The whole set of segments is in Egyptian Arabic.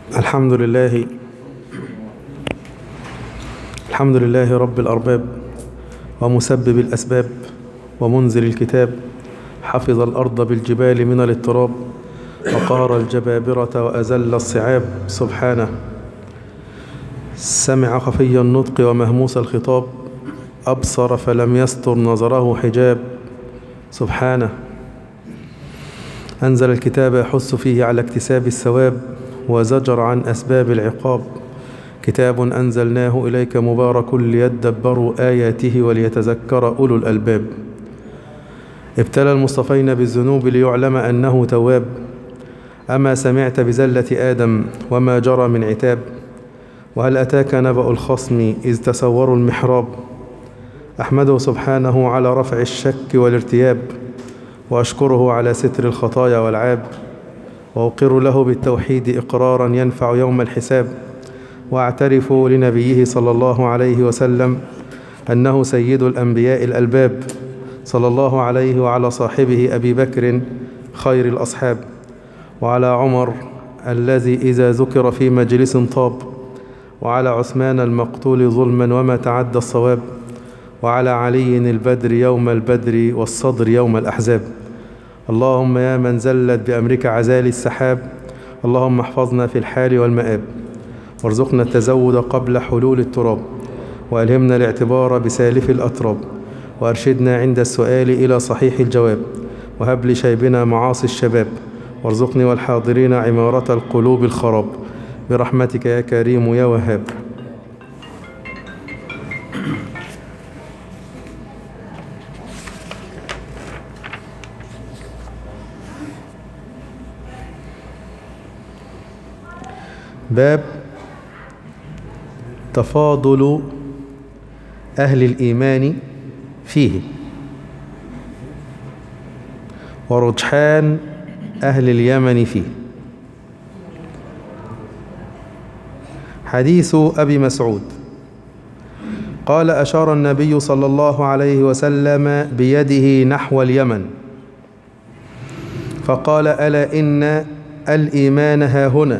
الحمد لله الحمد لله رب الأرباب ومسبب الأسباب ومنزل الكتاب حفظ الأرض بالجبال من الاضطراب وقهر الجبابرة وأزل الصعاب سبحانه سمع خفي النطق ومهموس الخطاب أبصر فلم يستر نظره حجاب سبحانه أنزل الكتاب يحث فيه على اكتساب الثواب وزجر عن أسباب العقاب كتاب أنزلناه إليك مبارك ليدبروا آياته وليتذكر أولو الألباب ابتلى المصطفين بالذنوب ليعلم أنه تواب أما سمعت بزلة آدم وما جرى من عتاب وهل أتاك نبأ الخصم إذ تسوروا المحراب أحمده سبحانه على رفع الشك والارتياب وأشكره على ستر الخطايا والعاب وأقر له بالتوحيد إقرارا ينفع يوم الحساب وأعترف لنبيه صلى الله عليه وسلم أنه سيد الأنبياء الألباب صلى الله عليه وعلى صاحبه أبي بكر خير الأصحاب وعلى عمر الذي إذا ذكر في مجلس طاب وعلى عثمان المقتول ظلما وما تعدى الصواب وعلى علي البدر يوم البدر والصدر يوم الأحزاب اللهم يا من زلت بأمرك عزال السحاب اللهم احفظنا في الحال والمآب وارزقنا التزود قبل حلول التراب وألهمنا الاعتبار بسالف الأتراب وأرشدنا عند السؤال إلى صحيح الجواب وهب لشيبنا معاصي الشباب وارزقني والحاضرين عمارة القلوب الخراب برحمتك يا كريم يا وهاب باب تفاضل أهل الإيمان فيه ورجحان أهل اليمن فيه حديث أبي مسعود قال أشار النبي صلى الله عليه وسلم بيده نحو اليمن فقال ألا إن الإيمان ها هنا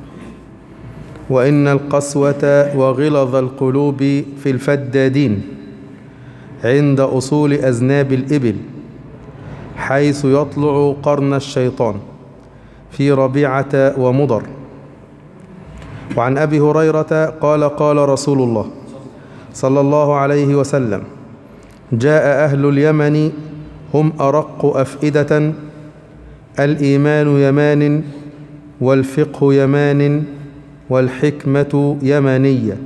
وإن القسوة وغلظ القلوب في الفدادين عند أصول أذناب الإبل حيث يطلع قرن الشيطان في ربيعة ومضر وعن أبي هريرة قال قال رسول الله صلى الله عليه وسلم جاء أهل اليمن هم أرق أفئدة الإيمان يمان والفقه يمان والحكمة يمانية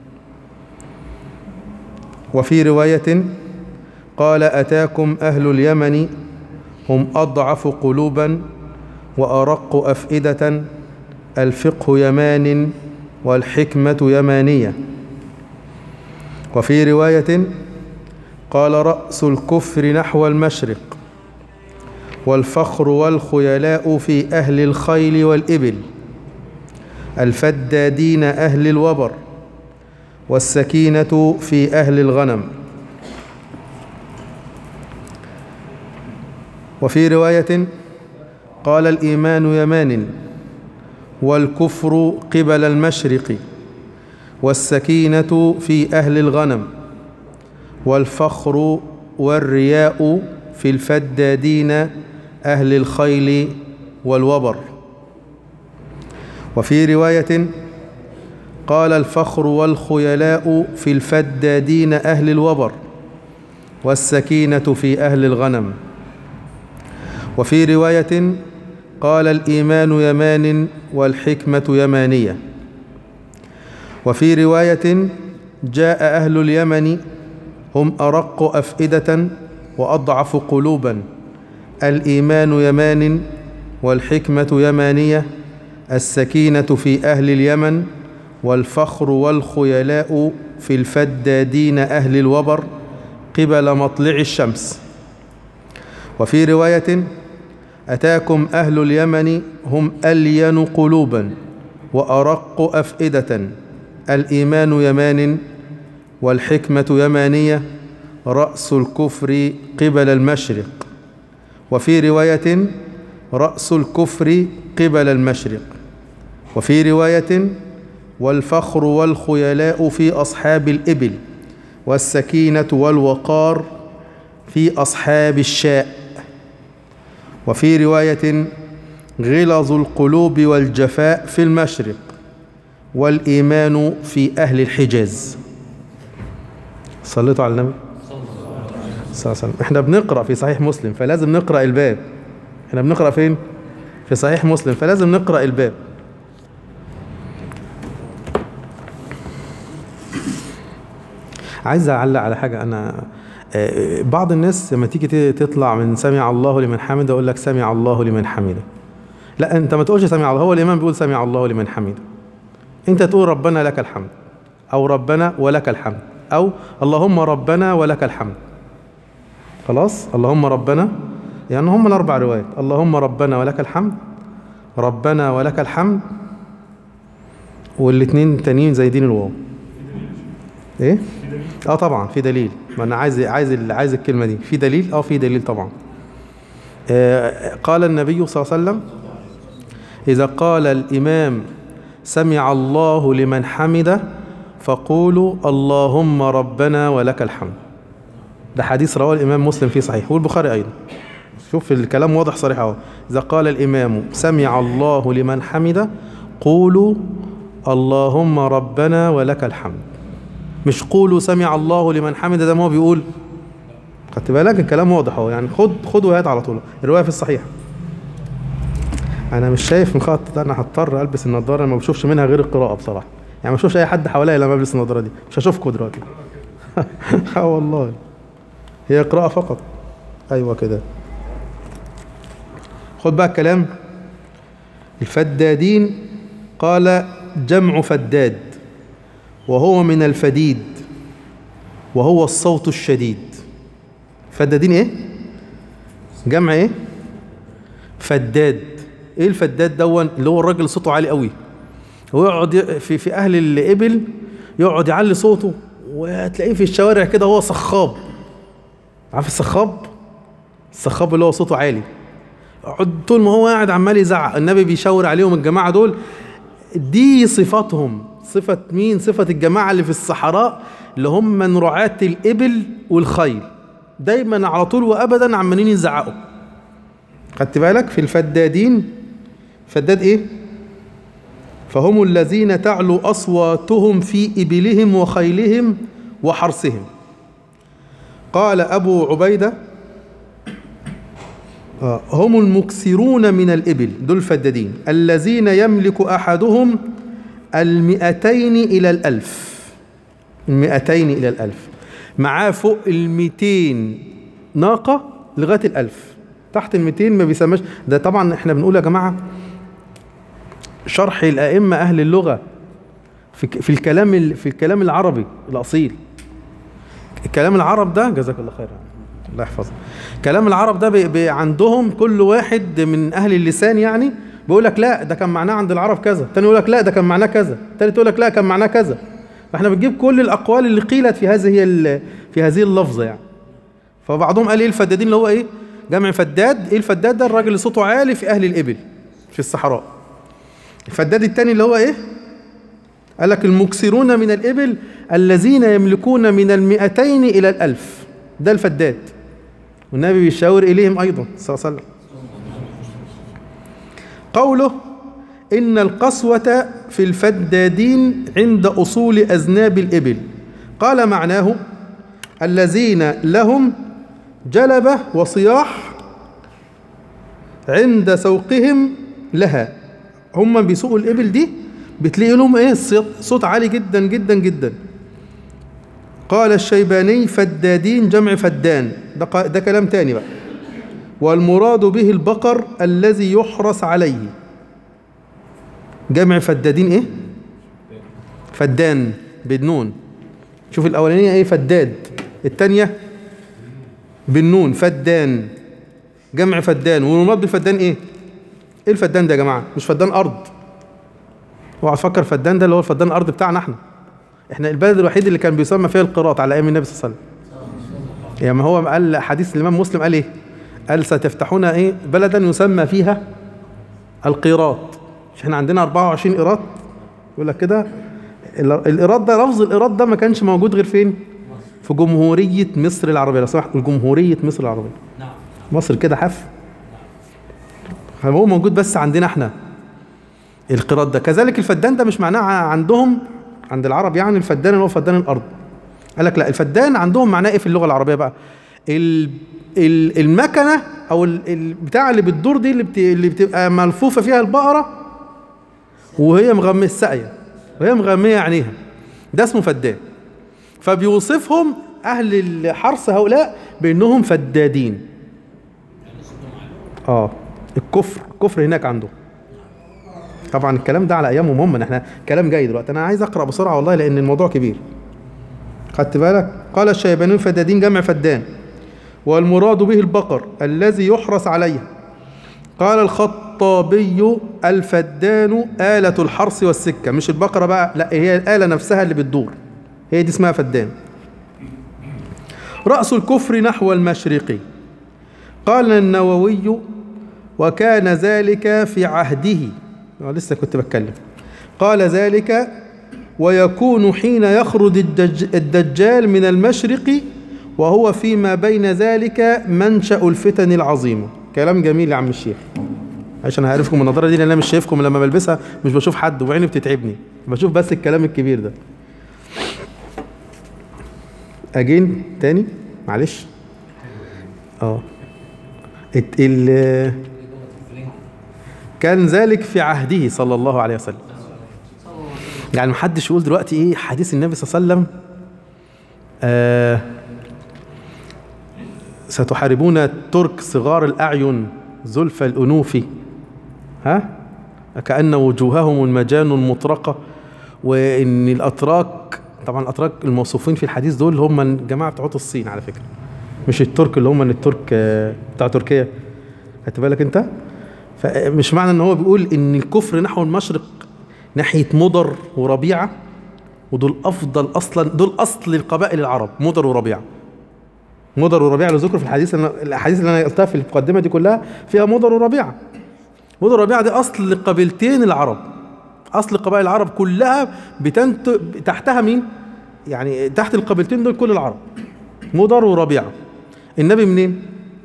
وفي رواية قال أتاكم أهل اليمن هم أضعف قلوبا وأرق أفئدة الفقه يمان والحكمة يمانية وفي رواية قال رأس الكفر نحو المشرق والفخر والخيلاء في أهل الخيل والإبل الفدادين أهل الوبر والسكينة في أهل الغنم وفي رواية قال الإيمان يمان والكفر قبل المشرق والسكينة في أهل الغنم والفخر والرياء في الفدادين أهل الخيل والوبر وفي رواية قال الفخر والخيلاء في الفدادين أهل الوبر والسكينة في أهل الغنم وفي رواية قال الإيمان يمان والحكمة يمانية وفي رواية جاء أهل اليمن هم أرق أفئدة وأضعف قلوبا الإيمان يمان والحكمة يمانية السكينة في أهل اليمن والفخر والخيلاء في الفدادين أهل الوبر قبل مطلع الشمس وفي رواية أتاكم أهل اليمن هم ألين قلوبا وأرق أفئدة الإيمان يمان والحكمة يمانية رأس الكفر قبل المشرق وفي رواية رأس الكفر قبل المشرق وفي رواية والفخر والخيلاء في أصحاب الإبل والسكينة والوقار في أصحاب الشاء وفي رواية غلظ القلوب والجفاء في المشرق والإيمان في أهل الحجاز صليتوا على النبي صلى الله عليه وسلم احنا بنقرأ في صحيح مسلم فلازم نقرأ الباب احنا بنقرأ فين في صحيح مسلم فلازم نقرأ الباب عايز اعلق على حاجه انا آه، بعض الناس لما تيجي ت- تطلع من سمع الله لمن حمده يقول لك سمع الله لمن حمده لا انت ما تقولش سمع الله هو الامام بيقول سمع الله لمن حمده انت تقول ربنا لك الحمد او ربنا ولك الحمد او اللهم ربنا ولك الحمد خلاص اللهم ربنا يعني هم الاربع روايات اللهم ربنا ولك الحمد ربنا ولك الحمد والاثنين التانيين زايدين الواو ايه اه طبعا في دليل ما انا عايز عايز ال- عايز الكلمه دي في دليل اه في دليل طبعا آه قال النبي صلى الله عليه وسلم اذا قال الامام سمع الله لمن حمده فقولوا اللهم ربنا ولك الحمد ده حديث رواه الامام مسلم في صحيح والبخاري ايضا شوف الكلام واضح صريح اهو اذا قال الامام سمع الله لمن حمده قولوا اللهم ربنا ولك الحمد مش قولوا سمع الله لمن حمده ده ما هو بيقول خدت بالك الكلام واضح اهو يعني خد خد وهات على طول الروايه في الصحيح انا مش شايف مخطط انا هضطر البس النضاره ما بشوفش منها غير القراءه بصراحه يعني ما بشوفش اي حد حواليا لما البس النضاره دي مش هشوفكم دلوقتي اه والله هي قراءه فقط ايوه كده خد بقى الكلام الفدادين قال جمع فداد وهو من الفديد وهو الصوت الشديد فدادين ايه جمع ايه فداد ايه الفداد دون اللي هو الراجل صوته عالي قوي ويقعد ي- في في اهل الابل يقعد يعلي صوته وتلاقيه في الشوارع كده هو صخاب عارف الصخاب الصخاب اللي هو صوته عالي يقعد طول ما هو قاعد عمال يزعق النبي بيشاور عليهم الجماعه دول دي صفاتهم صفة مين صفة الجماعة اللي في الصحراء اللي هم من رعاة الإبل والخيل دايما على طول وأبدا عمالين يزعقوا خدت بالك في الفدادين فداد إيه فهم الذين تعلو أصواتهم في إبلهم وخيلهم وحرثهم قال أبو عبيدة آه، هم المكسرون من الإبل دول الفدادين الذين يملك أحدهم المئتين إلى الألف المئتين إلى الألف معاه فوق المئتين ناقة لغاية الألف تحت المئتين ما بيسماش ده طبعا احنا بنقول يا جماعة شرح الأئمة أهل اللغة في في الكلام ال- في الكلام العربي الأصيل الكلام العرب ده جزاك الله خير الله يحفظك كلام العرب ده بي بي عندهم كل واحد من اهل اللسان يعني بيقول لك لا ده كان معناه عند العرب كذا تاني يقول لك لا ده كان معناه كذا تالت يقول لك لا كان معناه كذا فاحنا بنجيب كل الاقوال اللي قيلت في هذه ال- في هذه اللفظه يعني فبعضهم قال ايه الفدادين اللي هو ايه جمع فداد ايه الفداد ده الراجل اللي صوته عالي في اهل الابل في الصحراء الفداد التاني اللي هو ايه قال لك المكسرون من الإبل الذين يملكون من المئتين إلى الألف ده الفداد والنبي بيشاور إليهم أيضا صلى الله عليه وسلم قوله إن القسوة في الفدادين عند أصول أذناب الإبل قال معناه الذين لهم جلبة وصياح عند سوقهم لها هم بيسوقوا الإبل دي بتلاقي لهم ايه صوت, صوت عالي جدا جدا جدا قال الشيباني فدادين جمع فدان ده, قا- ده كلام تاني بقى والمراد به البقر الذي يحرس عليه جمع فدادين ايه فدان بالنون شوف الاولانيه ايه فداد الثانيه بالنون فدان جمع فدان والمراد بالفدان ايه ايه الفدان ده يا جماعه مش فدان ارض اوعى تفكر فدان ده اللي هو الفدان الارض بتاعنا احنا احنا البلد الوحيد اللي كان بيسمى فيها القراط على ايام النبي صلى الله عليه وسلم يعني ما هو قال حديث الامام مسلم قال ايه قال ستفتحون ايه بلدا يسمى فيها القيراط مش احنا عندنا 24 ايراد يقول لك كده ال- الايراد ده لفظ الايراد ده ما كانش موجود غير فين في جمهورية مصر العربية لو سمحت جمهورية مصر العربية نعم مصر كده حف هو موجود بس عندنا احنا القراط ده كذلك الفدان ده مش معناه ع- عندهم عند العرب يعني الفدان اللي هو فدان الارض قال لك لا الفدان عندهم معناه ايه في اللغه العربيه بقى ال ال المكنه او ال- البتاع اللي بتدور دي اللي, بت اللي بتبقى ملفوفه فيها البقره وهي مغميه الساقيه وهي مغميه عينيها ده اسمه فدان فبيوصفهم اهل الحرث هؤلاء بانهم فدادين اه الكفر الكفر هناك عنده طبعا الكلام ده على ايامهم هم احنا كلام جاي دلوقتي انا عايز اقرا بسرعه والله لان الموضوع كبير خدت بالك قال الشيبانيون فدادين جمع فدان والمراد به البقر الذي يحرس عليه قال الخطابي الفدان آلة الحرث والسكة مش البقرة بقى لا هي الآلة نفسها اللي بتدور هي دي اسمها فدان رأس الكفر نحو المشرق قال النووي وكان ذلك في عهده آه، لسه كنت بتكلم قال ذلك ويكون حين يخرج الدج الدجال من المشرق وهو فيما بين ذلك منشأ الفتن العظيمة كلام جميل يا عم الشيخ عشان هعرفكم النظارة دي لأن أنا مش شايفكم لما بلبسها مش بشوف حد وعيني بتتعبني بشوف بس الكلام الكبير ده أجين تاني معلش اه الت- ال كان ذلك في عهده صلى الله عليه وسلم يعني محدش يقول دلوقتي ايه حديث النبي صلى الله عليه وسلم آه ستحاربون الترك صغار الأعين زلف الأنوف ها كأن وجوههم المجان المطرقة وإن الأتراك طبعا الأتراك الموصوفين في الحديث دول هم الجماعة بتوع الصين على فكرة مش الترك اللي هم من الترك آه، بتاع تركيا خدت بالك انت فمش معنى ان هو بيقول ان الكفر نحو المشرق ناحية مضر وربيعة ودول افضل اصلا دول اصل القبائل العرب مضر وربيعة مضر وربيعة اللي ذكروا في الحديث اللي أنا- الاحاديث اللي انا قلتها في المقدمة دي كلها فيها مضر وربيعة مضر وربيعة دي اصل قبيلتين العرب اصل قبائل العرب كلها بتنت تحتها مين يعني تحت القبيلتين دول كل العرب مضر وربيعة النبي منين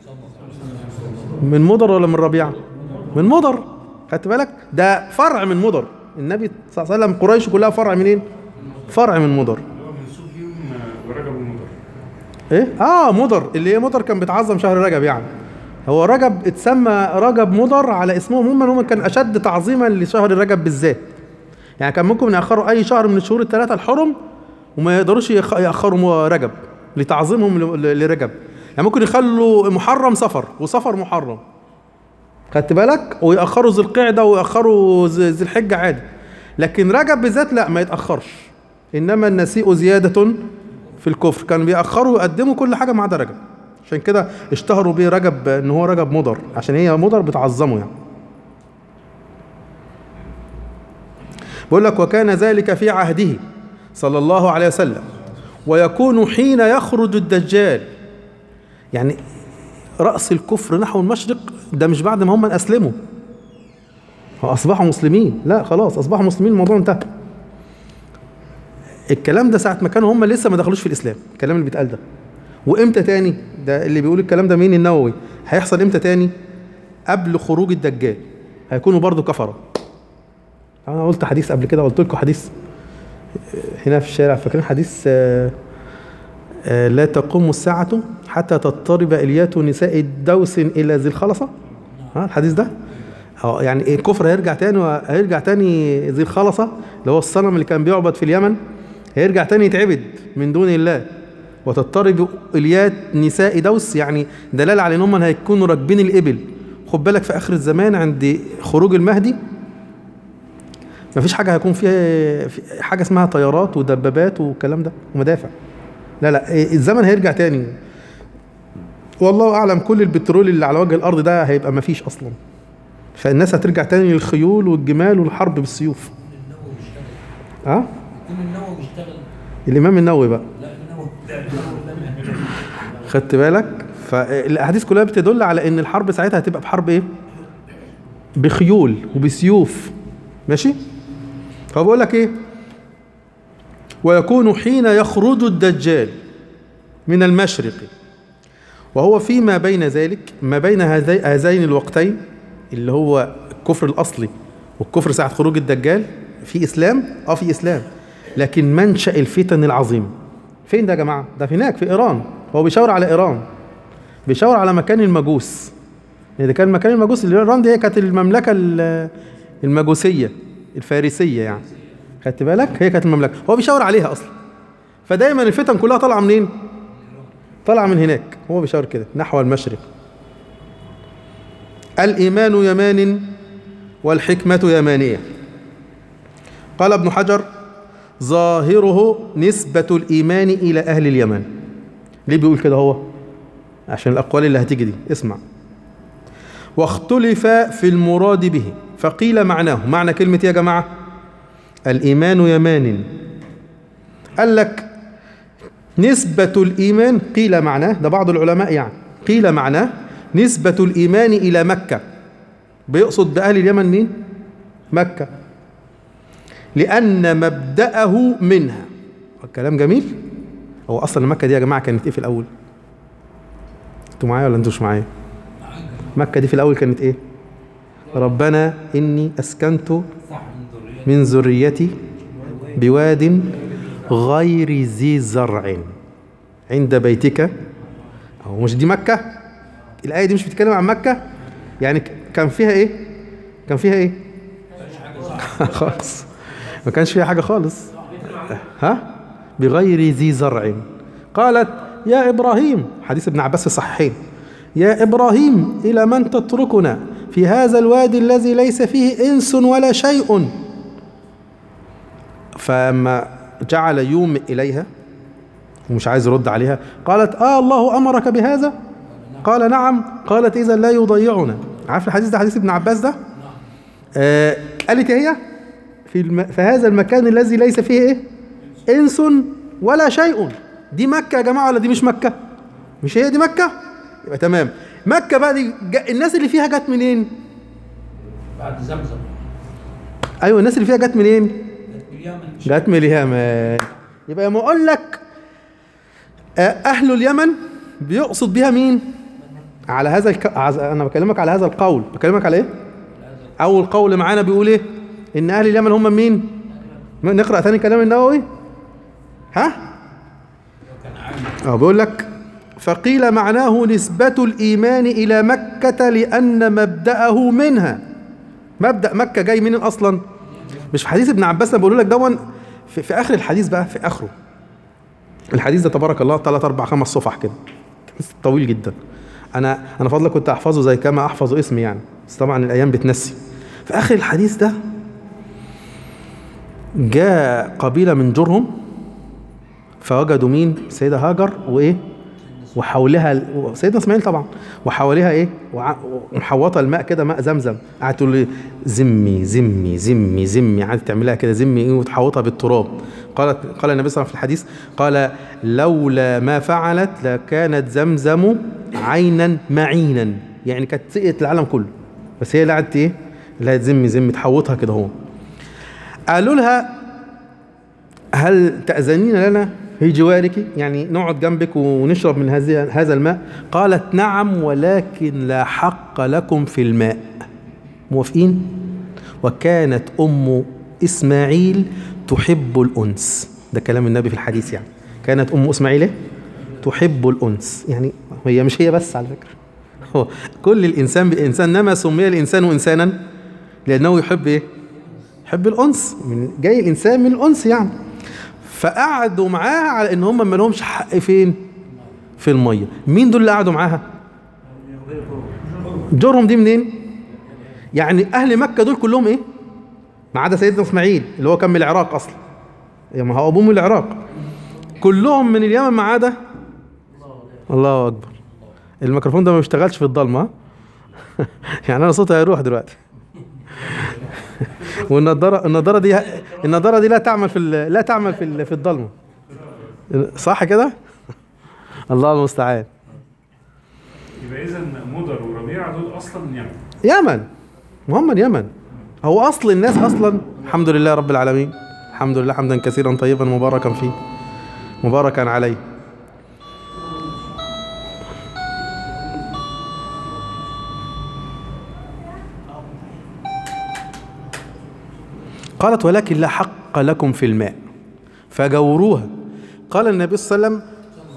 من مضر ولا من ربيعة من مضر خدت بالك ده فرع من مضر النبي صلى الله عليه وسلم قريش كلها فرع منين فرع من مضر اللي هو منسوب ليهم ورجب المضر ايه اه مضر اللي هي مضر كان بيتعظم شهر رجب يعني هو رجب اتسمى رجب مضر على اسمهم هم هم كان اشد تعظيما لشهر رجب بالذات يعني كان ممكن ياخروا اي شهر من الشهور الثلاثه الحرم وما يقدروش يخ- ياخروا رجب لتعظيمهم ل- لرجب يعني ممكن يخلوا محرم سفر وسفر محرم خدت بالك ويأخروا ذي القعدة ويأخروا ذي ذي الحجة عادي لكن رجب بالذات لا ما يتأخرش إنما النسيء زيادة في الكفر كانوا بيأخروا ويقدموا كل حاجة ما عدا رجب عشان كده اشتهروا بيه رجب ان هو رجب مضر عشان هي مضر بتعظمه يعني بيقول لك وكان ذلك في عهده صلى الله عليه وسلم ويكون حين يخرج الدجال يعني رأس الكفر نحو المشرق ده مش بعد ما هم أسلموا هو أصبحوا مسلمين لا خلاص أصبحوا مسلمين الموضوع انتهى الكلام ده ساعة ما كانوا هم لسه ما دخلوش في الإسلام الكلام اللي بيتقال ده وإمتى تاني ده اللي بيقول الكلام ده مين النووي هيحصل إمتى تاني قبل خروج الدجال هيكونوا برضو كفرة أنا قلت حديث قبل كده قلت لكم حديث هنا في الشارع فاكرين حديث آه آه، لا تقوم الساعة حتى تضطرب إليات نساء دوس إلى ذي الخلصة ها الحديث ده اه يعني إيه الكفر هيرجع تاني هيرجع تاني ذي الخلصة اللي هو الصنم اللي كان بيعبد في اليمن هيرجع تاني يتعبد من دون الله وتضطرب إليات نساء دوس يعني دلالة على إنهم هيكونوا راكبين الإبل خد بالك في آخر الزمان عند خروج المهدي مفيش حاجة هيكون فيها في حاجة اسمها طيارات ودبابات والكلام ده ومدافع لا لا إيه، الزمن هيرجع تاني والله اعلم كل البترول اللي على وجه الارض ده هيبقى مفيش اصلا فالناس هترجع تاني للخيول والجمال والحرب بالسيوف النووي بيشتغل ها يكون النووي بيشتغل الامام النووي بقى لا النووي النووي ده من- خدت بالك فالاحاديث كلها بتدل على ان الحرب ساعتها هتبقى بحرب ايه بخيول وبسيوف ماشي فهو بيقول لك ايه ويكون حين يخرج الدجال من المشرق وهو فيما بين ذلك ما بين هذي هذين الوقتين اللي هو الكفر الاصلي والكفر ساعه خروج الدجال في اسلام اه في اسلام لكن منشا الفتن العظيم فين ده يا جماعه ده في هناك في ايران هو بيشاور على ايران بيشاور على مكان المجوس يعني ده كان مكان المجوس اللي ايران دي هي كانت المملكه ال- المجوسيه الفارسيه يعني خدت بالك هي كانت المملكه هو بيشاور عليها اصلا فدايما الفتن كلها طالعه منين طالعه من هناك هو بيشاور كده نحو المشرق الايمان يمان والحكمه يمانيه قال ابن حجر ظاهره نسبه الايمان الى اهل اليمن ليه بيقول كده هو عشان الاقوال اللي هتيجي دي اسمع واختلف في المراد به فقيل معناه معنى كلمة يا جماعة الإيمان يمان قال لك نسبة الإيمان قيل معناه ده بعض العلماء يعني قيل معناه نسبة الإيمان إلى مكة بيقصد بأهل اليمن مين؟ مكة لأن مبدأه منها الكلام جميل هو أصلا مكة دي يا جماعة كانت إيه في الأول؟ أنتوا معايا ولا أنتوا مش معايا؟ مكة دي في الأول كانت إيه؟ ربنا إني أسكنت صح من ذرية من ذريتي بواد غير ذي زرع عند بيتك أهو مش دي مكة الآية دي مش بتتكلم عن مكة يعني ك- كان فيها إيه كان فيها إيه خالص ما كانش فيها حاجة خالص ها بغير ذي زرع قالت يا إبراهيم حديث ابن عباس في الصحيحين يا إبراهيم إلى من تتركنا في هذا الوادي الذي ليس فيه إنس ولا شيء فما جعل يومئ إليها ومش عايز يرد عليها قالت آه الله أمرك بهذا قال نعم قالت إذا لا يضيعنا عارف الحديث ده حديث ابن عباس ده آه قالت هي في, الم... في هذا المكان الذي ليس فيه إيه إنس ولا شيء دي مكة يا جماعة ولا دي مش مكة مش هي دي مكة يبقى تمام مكة بقى دي جا... الناس اللي فيها جت منين بعد زمزم أيوة الناس اللي فيها جت منين كانت اليمن مش جت من اليمن يبقى لما اقول لك آه، اهل اليمن بيقصد بها مين على هذا الك... عز- انا بكلمك على هذا القول بكلمك على ايه اول قول معانا بيقول ايه ان اهل اليمن هم مين نقرا ثاني كلام النووي ها كان عام اه بيقول لك فقيل معناه نسبة الإيمان إلى مكة لأن مبدأه منها مبدأ مكة جاي منين أصلا مش في حديث ابن عباس أنا بقول لك دون في, في آخر الحديث بقى في آخره الحديث ده تبارك الله ثلاث أربع خمس صفح كده حديث طويل جدا أنا أنا فضلا كنت أحفظه زي كما أحفظ اسمي يعني بس طبعا الأيام بتنسي في آخر الحديث ده جاء قبيلة من جرهم فوجدوا مين سيدة هاجر وإيه وحولها سيدنا اسماعيل طبعا وحواليها ايه وع- ومحوطه الماء كده ماء زمزم قعدت تقول لي زمي زمي زمي زمي قعدت تعملها كده زمي ايه وتحوطها بالتراب قالت قال النبي صلى الله عليه وسلم في الحديث قال لولا ما فعلت لكانت زمزم عينا معينا يعني كانت سقيت العالم كله بس هي اللي قعدت ايه اللي تزمي زمي تحوطها كده هو قالوا لها هل تأذنين لنا في جوارك يعني نقعد جنبك ونشرب من هذه هذا الماء قالت نعم ولكن لا حق لكم في الماء موافقين وكانت أم إسماعيل تحب الأنس ده كلام النبي في الحديث يعني كانت أم إسماعيل إيه؟ تحب الأنس يعني هي مش هي بس على فكرة هو كل الإنسان بإنسان إنما سمي الإنسان إنسانا لأنه يحب إيه؟ يحب الأنس من جاي الإنسان من الأنس يعني فقعدوا معاها على ان هم ما لهمش حق فين في الميه مين دول اللي قعدوا معاها جورهم دي منين يعني اهل مكه دول كلهم ايه ما عدا سيدنا اسماعيل اللي هو كان من العراق اصلا يا ما هو ابوه من العراق كلهم من اليمن ما عدا الله اكبر الميكروفون ده ما بيشتغلش في الضلمه ها؟ يعني انا صوتي هيروح دلوقتي والنضاره النضاره دي النضاره دي لا تعمل في ال- لا تعمل في ال- في الضلمه صح كده الله المستعان يبقى اذا مضر وربيعه دول اصلا يمن يمن ما هم اليمن هو اصل الناس اصلا الحمد لله رب العالمين الحمد لله حمدا كثيرا طيبا مباركا فيه مباركا عليه قالت ولكن لا حق لكم في الماء فجوروها قال النبي صلى الله عليه وسلم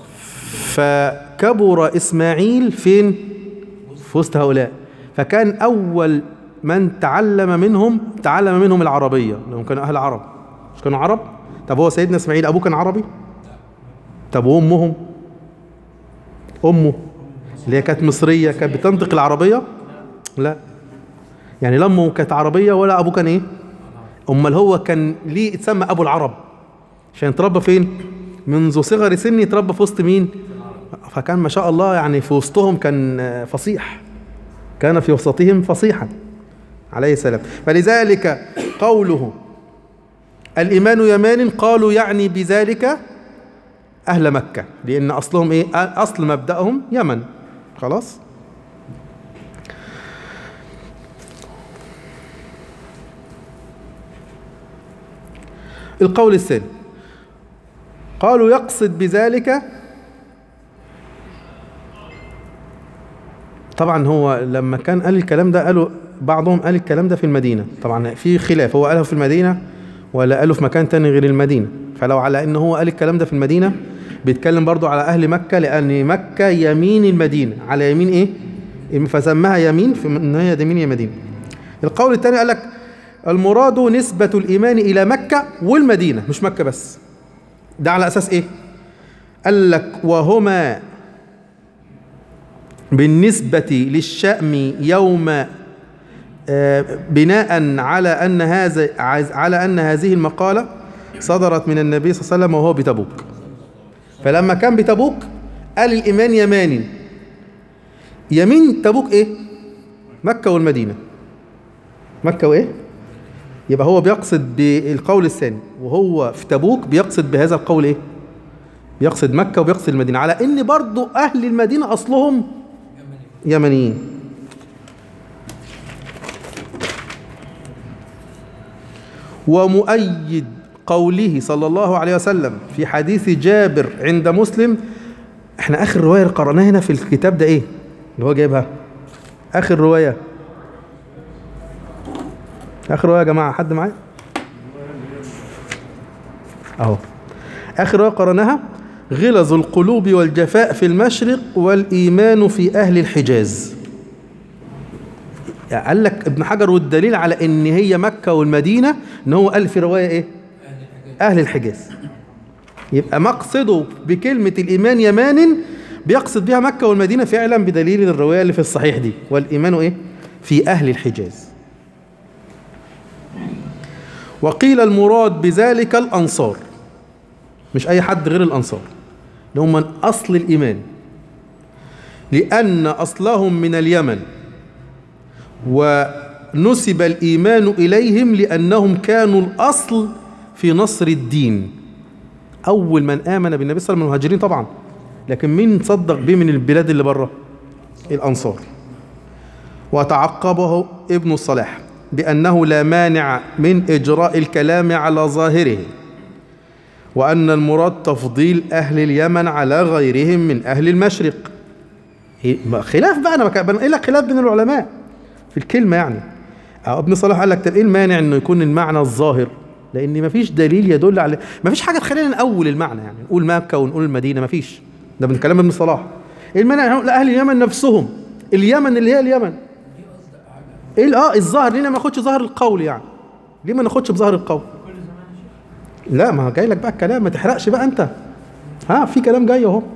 فكبر إسماعيل فين في وسط هؤلاء فكان أول من تعلم منهم تعلم منهم العربية لهم كانوا أهل عرب مش كانوا عرب طب هو سيدنا إسماعيل أبوه كان عربي طب وأمهم أمه اللي هي كانت مصرية كانت بتنطق العربية لا يعني لا أمه كانت عربية ولا أبوه كان إيه أمال هو كان ليه اتسمى أبو العرب عشان يتربى فين منذ صغر سنه يتربى في وسط مين فكان ما شاء الله يعني في وسطهم كان آه، فصيح كان في وسطهم فصيحا عليه السلام فلذلك قوله الإيمان يمان قالوا يعني بذلك أهل مكة لأن أصلهم إيه أصل مبدأهم يمن خلاص القول الثاني قالوا يقصد بذلك طبعا هو لما كان قال الكلام ده قالوا بعضهم قال الكلام ده في المدينة طبعا في خلاف هو قاله في المدينة ولا قاله في مكان تاني غير المدينة فلو على ان هو قال الكلام ده في المدينة بيتكلم برضو على اهل مكة لان مكة يمين المدينة على يمين ايه فسماها يمين في ان هي يمين يا مدينة القول الثاني قال لك المراد نسبة الإيمان إلى مكة والمدينة مش مكة بس ده على أساس إيه قال لك وهما بالنسبة للشأم يوم آه، بناء على أن هذا على أن هذه المقالة صدرت من النبي صلى الله عليه وسلم وهو بتبوك فلما كان بتبوك قال الإيمان يماني يمين تبوك إيه مكة والمدينة مكة وإيه يبقى هو بيقصد بالقول الثاني وهو في تبوك بيقصد بهذا القول ايه بيقصد مكة وبيقصد المدينة على ان برضو اهل المدينة اصلهم يمنيين ومؤيد قوله صلى الله عليه وسلم في حديث جابر عند مسلم احنا اخر رواية قرأناها هنا في الكتاب ده ايه اللي هو جايبها اخر رواية اخر روايه يا جماعه حد معايا اهو اخر روايه قرناها غلظ القلوب والجفاء في المشرق والايمان في اهل الحجاز يعني قال لك ابن حجر والدليل على ان هي مكه والمدينه ان هو قال في روايه ايه اهل الحجاز يبقى مقصده بكلمه الايمان يمان بيقصد بها مكه والمدينه فعلا بدليل الروايه اللي في الصحيح دي والايمان ايه في اهل الحجاز وقيل المراد بذلك الأنصار مش أي حد غير الأنصار اللي هم من أصل الإيمان لأن أصلهم من اليمن ونسب الإيمان إليهم لأنهم كانوا الأصل في نصر الدين أول من آمن بالنبي صلى الله عليه وسلم من المهاجرين طبعا لكن مين صدق به من البلاد اللي بره الأنصار وتعقبه ابن الصلاح بأنه لا مانع من إجراء الكلام على ظاهره وأن المراد تفضيل أهل اليمن على غيرهم من أهل المشرق خلاف بقى أنا بنقل لك خلاف بين العلماء في الكلمة يعني أو ابن صلاح قال لك طب إيه المانع إنه يكون المعنى الظاهر لأن مفيش دليل يدل على مفيش حاجة تخلينا نأول المعنى يعني نقول مكة ونقول المدينة مفيش ده من كلام ابن صلاح إيه المانع لأهل اليمن نفسهم اليمن اللي هي اليمن ايه اه الظاهر ليه ما ناخدش ظاهر القول يعني ليه ما ناخدش بظاهر القول لا ما جاي لك بقى الكلام ما تحرقش بقى انت ها في كلام جاي اهو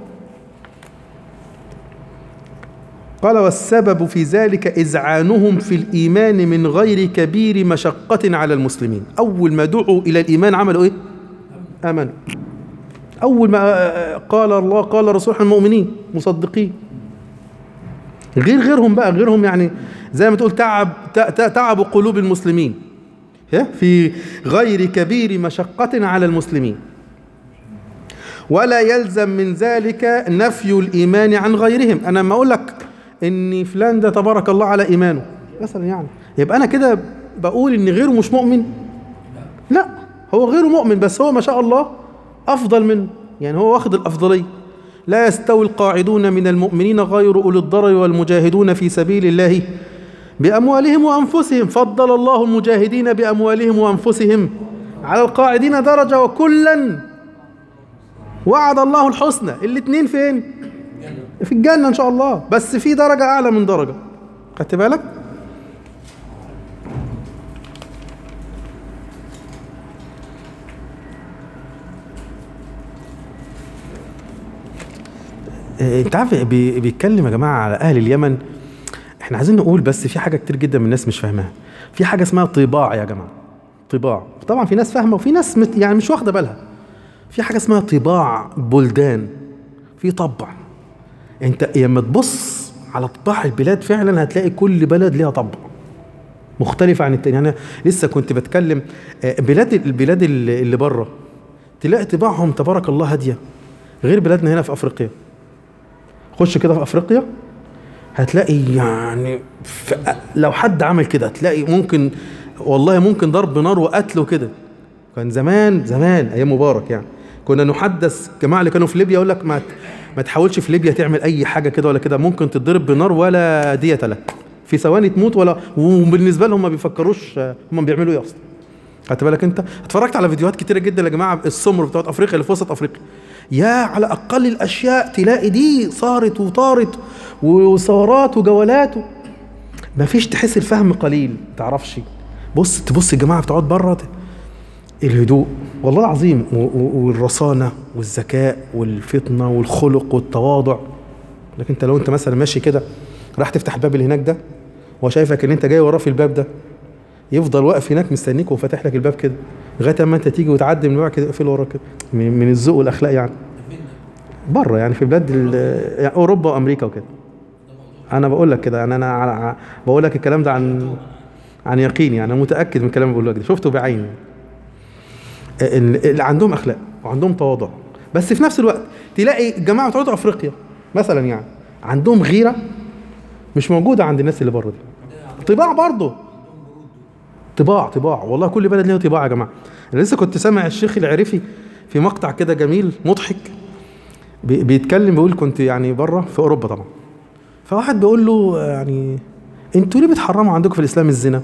قال والسبب في ذلك إذعانهم في الإيمان من غير كبير مشقة على المسلمين أول ما دعوا إلى الإيمان عملوا إيه آمنوا أول ما قال الله قال رسول المؤمنين مصدقين غير غيرهم بقى غيرهم يعني زي ما تقول تعب تعب قلوب المسلمين في غير كبير مشقة على المسلمين ولا يلزم من ذلك نفي الإيمان عن غيرهم أنا ما أقول لك إن فلان ده تبارك الله على إيمانه مثلا يعني يبقى أنا كده بقول ان غيره مش مؤمن لا هو غيره مؤمن بس هو ما شاء الله افضل منه يعني هو واخد الافضليه لا يستوي القاعدون من المؤمنين غير اولي الضرر والمجاهدون في سبيل الله باموالهم وانفسهم فضل الله المجاهدين باموالهم وانفسهم على القاعدين درجه وكلا وعد الله الحسنى الاثنين فين في الجنه ان شاء الله بس في درجه اعلى من درجه خدت بالك إيه، انت عارف بي- بيتكلم يا جماعه على اهل اليمن احنا عايزين نقول بس في حاجه كتير جدا من الناس مش فاهماها في حاجه اسمها طباع يا جماعه طباع طبعا في ناس فاهمه وفي ناس مت يعني مش واخده بالها في حاجه اسمها طباع بلدان في طبع انت لما تبص على طباع البلاد فعلا هتلاقي كل بلد ليها طبع مختلفة عن التاني يعني أنا لسه كنت بتكلم آه، بلاد البلاد اللي اللي بره تلاقي طباعهم تبارك الله هادية غير بلادنا هنا في أفريقيا خش كده في أفريقيا هتلاقي يعني ف- لو حد عمل كده هتلاقي ممكن والله ممكن ضرب نار وقتل وكده كان زمان زمان ايام مبارك يعني كنا نحدث الجماعه اللي كانوا في ليبيا يقول لك ما ما تحاولش في ليبيا تعمل اي حاجه كده ولا كده ممكن تتضرب بنار ولا دية لك في ثواني تموت ولا وبالنسبه لهم ما بيفكروش آه، هم بيعملوا ايه اصلا خدت بالك انت اتفرجت على فيديوهات كتيره جدا يا جماعه السمر بتوعت افريقيا اللي في وسط افريقيا يا على اقل الاشياء تلاقي دي صارت وطارت وثورات وجولات و... ما فيش تحس الفهم قليل تعرفش بص تبص الجماعه بتقعد بره ت- الهدوء والله العظيم و- و- والرصانه والذكاء والفطنه والخلق والتواضع لكن انت لو انت مثلا ماشي كده راح تفتح الباب اللي هناك ده وشايفك ان انت جاي وراه في الباب ده يفضل واقف هناك مستنيك وفاتح لك الباب كده لغايه اما انت تيجي وتعدي من الباب كده يقفل وراك كده من من الذوق والاخلاق يعني بره يعني في بلاد ال- يعني اوروبا وامريكا وكده انا بقول لك كده يعني انا على- بقول لك الكلام ده عن عن يقين يعني انا متاكد من الكلام اللي بقوله لك ده شفته بعيني ال- اللي عندهم اخلاق وعندهم تواضع بس في نفس الوقت تلاقي الجماعه بتوع افريقيا مثلا يعني عندهم غيره مش موجوده عند الناس اللي بره دي طباع برضه طباع طباع والله كل بلد ليها طباع يا جماعه انا لسه كنت سامع الشيخ العريفي في مقطع كده جميل مضحك بي- بيتكلم بيقول كنت يعني بره في اوروبا طبعا فواحد بيقول له يعني انتوا ليه بتحرموا عندكم في الاسلام الزنا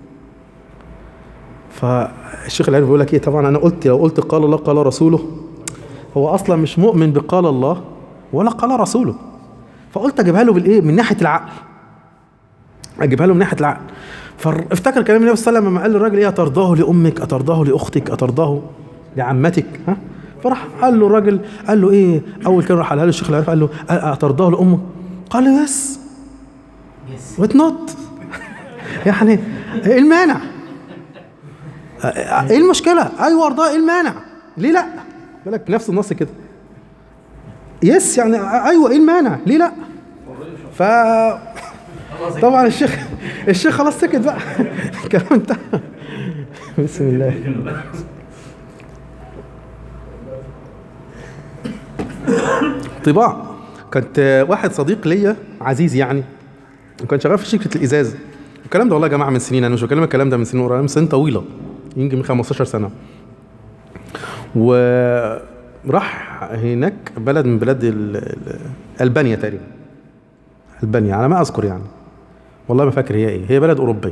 فالشيخ العريفي بيقول لك ايه طبعا انا قلت لو قلت قال الله قال رسوله هو اصلا مش مؤمن بقال الله ولا قال رسوله فقلت اجيبها له بالايه من ناحيه العقل اجيبها له من ناحيه العقل فافتكر كلام النبي صلى الله عليه وسلم لما قال للراجل ايه اترضاه لامك اترضاه لاختك اترضاه لعمتك ها فراح قال له الراجل قال له ايه اول كلمه راح قالها له الشيخ العارف قال له أ- اترضاه لامك قال له يس وات نوت يعني ايه المانع أ- أ- ايه المشكله ايوه ارضاه ايه المانع ليه لا بالك نفس النص كده يس يعني أ- ايوه ايه المانع ليه لا ف طبعا الشيخ الشيخ خلاص سكت بقى الكلام انتهى بسم الله طباع كانت واحد صديق ليا عزيز يعني وكان شغال في شركه الازاز الكلام ده والله يا جماعه من سنين انا مش بكلم الكلام ده من سنين قريبه من سنين طويله يمكن من 15 سنه وراح هناك بلد من بلاد ال- ال- البانيا تقريبا البانيا على ما اذكر يعني والله ما فاكر هي ايه هي بلد اوروبيه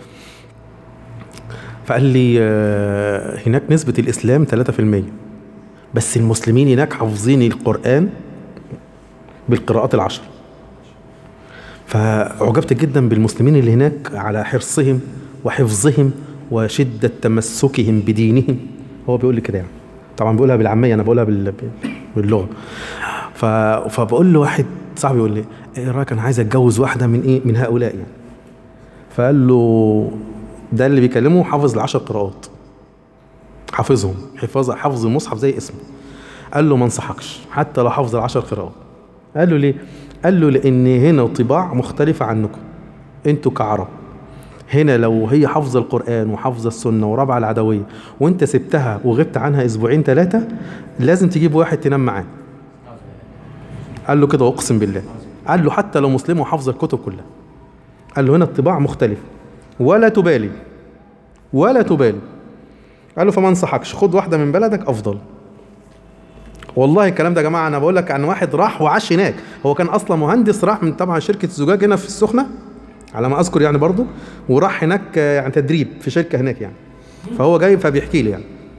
فقال لي آه، هناك نسبة الإسلام 3% بس المسلمين هناك حافظين القرآن بالقراءات العشر فأعجبت جدا بالمسلمين اللي هناك على حرصهم وحفظهم وشدة تمسكهم بدينهم هو بيقول لي كده يعني طبعا بيقولها بالعامية أنا بقولها بال- باللغة ف... فبقول له واحد صاحبي يقول لي ايه رايك انا عايز اتجوز واحده من ايه من هؤلاء يعني فقال له ده اللي بيكلمه حافظ العشر قراءات حافظهم حفاظ حفظ المصحف زي اسمه قال له ما انصحكش حتى لو حافظ العشر قراءات قال له ليه قال له لان هنا طباع مختلفه عنكم انتوا كعرب هنا لو هي حافظه القران وحافظه السنه ورابعه العدويه وانت سبتها وغبت عنها اسبوعين ثلاثه لازم تجيب واحد تنام معاه قال له كده اقسم بالله قال له حتى لو مسلم وحافظ الكتب كلها قال له هنا الطباع مختلف ولا تبالي ولا تبالي قال له فما انصحكش خد واحده من بلدك افضل والله الكلام ده يا جماعه انا بقول لك عن واحد راح وعاش هناك هو كان اصلا مهندس راح من طبعا شركه الزجاج هنا في السخنه على ما اذكر يعني برضه وراح هناك آه، يعني تدريب في شركه هناك يعني فهو جاي فبيحكي لي يعني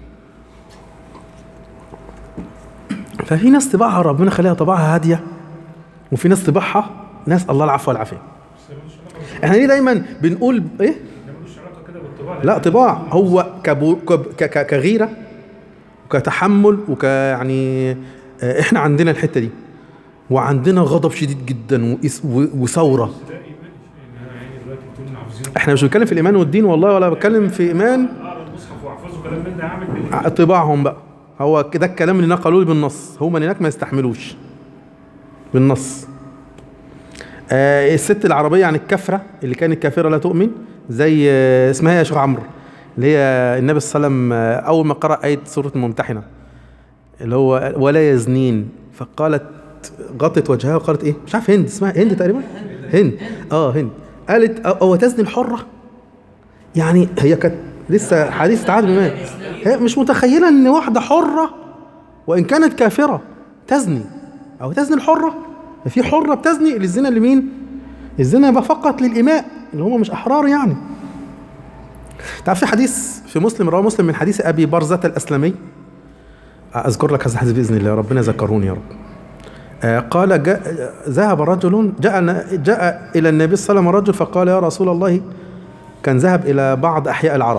ففي ناس طباعها ربنا خليها طباعها هاديه وفي ناس طباعها ناس الله العفو والعافيه احنا ليه دايما بنقول ايه ده ملوش علاقه كده بالطباع لا طباع هو كبو كب- ك- ك- كغيره وكتحمل وك يعني آه، احنا عندنا الحته دي وعندنا غضب شديد جدا وإس- و- وثوره ده ايمان ان انا يعني دلوقتي بتقول حافظين احنا مش بنتكلم في الايمان والدين والله ولا بتكلم في ايمان اقرا المصحف واحفظه كلام من ده اعمل بالايه طباعهم بقى هو ده الكلام اللي نقلوه لي بالنص هم هناك ما يستحملوش بالنص آه الست العربية عن الكفرة اللي كانت كافرة لا تؤمن زي آه اسمها إيه يا شيخ عمرو اللي هي النبي صلى الله عليه وسلم آه أول ما قرأ آية سورة الممتحنة اللي هو ولا يزنين فقالت غطت وجهها وقالت ايه مش عارف هند اسمها هند تقريبا هند اه هند قالت أو- او تزني الحرة يعني هي كانت لسه حديث عهد بالإيمان هي مش متخيلة ان واحدة حرة وان كانت كافرة تزني او تزني الحرة في حرة بتزني للزنا لمين الزنا يبقى فقط للإماء اللي هم مش أحرار يعني تعرف في حديث في مسلم رواه مسلم من حديث أبي برزة الأسلمي أذكر لك هذا الحديث بإذن الله ربنا يذكروني يا رب آه، قال جاء ذهب رجل جاء جاء إلى النبي صلى الله عليه وسلم رجل فقال يا رسول الله كان ذهب إلى بعض أحياء العرب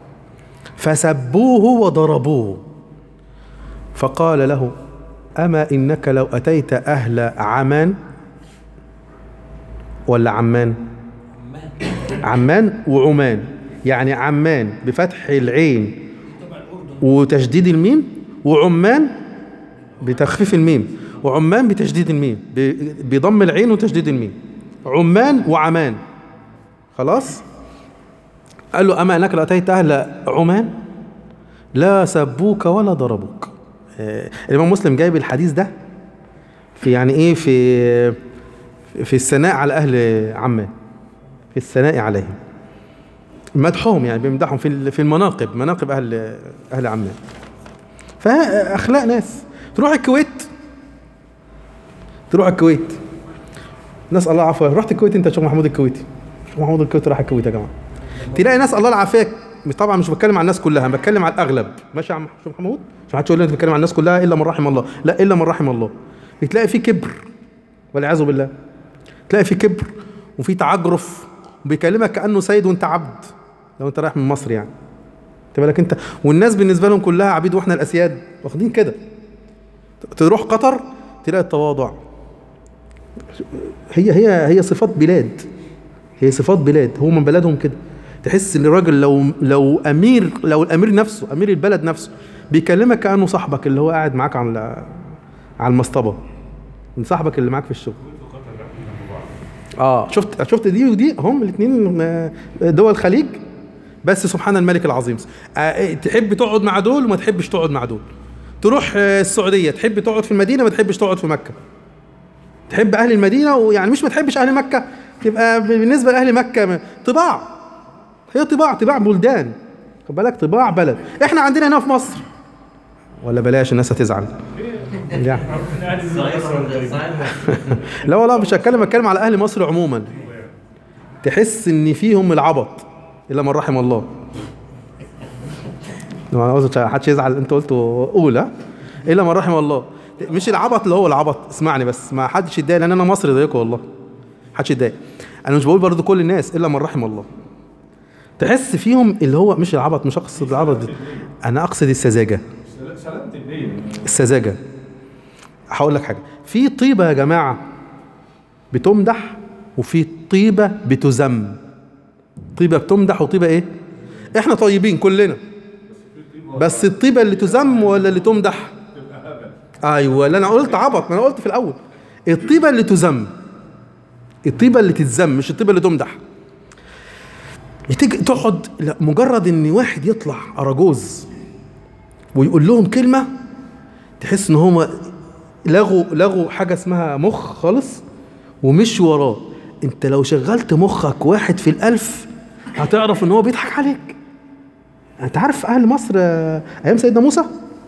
فسبوه وضربوه فقال له أما إنك لو أتيت أهل عمان ولا عمان عمان وعمان يعني عمان بفتح العين تبع الاردن وتشديد الميم وعمان بتخفيف الميم وعمان بتشديد الميم ب- بضم العين وتشديد الميم عمان وعمان خلاص قال له أما أنك لو أتيت أهل عمان لا سبوك ولا ضربوك آه، الإمام مسلم جايب الحديث ده في يعني إيه في في الثناء على أهل عمان في الثناء عليهم مدحهم يعني بيمدحهم في ال- في المناقب مناقب أهل أهل عمان فأخلاق ناس تروح الكويت تروح الكويت نسأل الله العافية رحت الكويت أنت يا شيخ محمود الكويتي شيخ محمود الكويتي راح الكويت يا جماعة تلاقي ناس الله العافية مش- طبعا مش بتكلم عن الناس كلها أنا بتكلم على الأغلب ماشي يا عم شيخ محمود مش محدش يقول لي أنت بتتكلم عن الناس كلها إلا من رحم الله لا إلا من رحم الله بتلاقي في كبر والعياذ بالله تلاقي في كبر وفي تعجرف وبيكلمك كأنه سيد وأنت عبد لو أنت رايح من مصر يعني انت بالك انت والناس بالنسبه لهم كلها عبيد واحنا الاسياد واخدين كده تروح قطر تلاقي التواضع هي هي هي صفات بلاد هي صفات بلاد هو من بلدهم كده تحس ان الراجل لو لو امير لو الامير نفسه امير البلد نفسه بيكلمك كانه صاحبك اللي هو قاعد معاك على على المصطبه من صاحبك اللي معاك في الشغل وقطر لا جنب بعض اه شفت شفت دي ودي هم الاثنين دول الخليج بس سبحان الملك العظيم آه، تحب تقعد مع دول وما تحبش تقعد مع دول تروح آه، السعوديه تحب تقعد في المدينه ما تحبش تقعد في مكه تحب اهل المدينه ويعني مش ما تحبش اهل مكه تبقى بالنسبه لاهل مكه م- طباع هي طباع طباع بلدان خد بالك طباع بلد احنا عندنا هنا في مصر ولا بلاش الناس هتزعل يعني معروف ان اهل المدينه بس ولا غيره. لا والله مش هتكلم اتكلم على اهل مصر عموما تحس ان فيهم العبط الا من رحم الله ما عاوز حدش يزعل انت قلت قول ها الا من رحم الله مش العبط اللي هو العبط اسمعني بس ما حدش يتضايق لان انا مصري زيكم والله حدش يتضايق انا مش بقول برضو كل الناس الا من رحم الله تحس فيهم اللي هو مش العبط مش اقصد العبط دي. انا اقصد السذاجه سلامة النية السذاجة هقول لك حاجة في طيبة يا جماعة بتمدح وفي طيبة بتذم طيبة بتمدح وطيبة ايه احنا طيبين كلنا بس الطيبة اللي تذم ولا اللي تمدح ايوه لا انا قلت عبط ما انا قلت في الاول الطيبة اللي تذم الطيبة اللي تتذم مش الطيبة اللي تمدح تيجي تقعد لا مجرد ان واحد يطلع اراجوز ويقول لهم كلمة تحس ان هم لغوا لغوا حاجة اسمها مخ خالص ومشوا وراه انت لو شغلت مخك واحد في الالف هتعرف ان هو بيضحك عليك انت عارف اهل مصر آه، ايام سيدنا موسى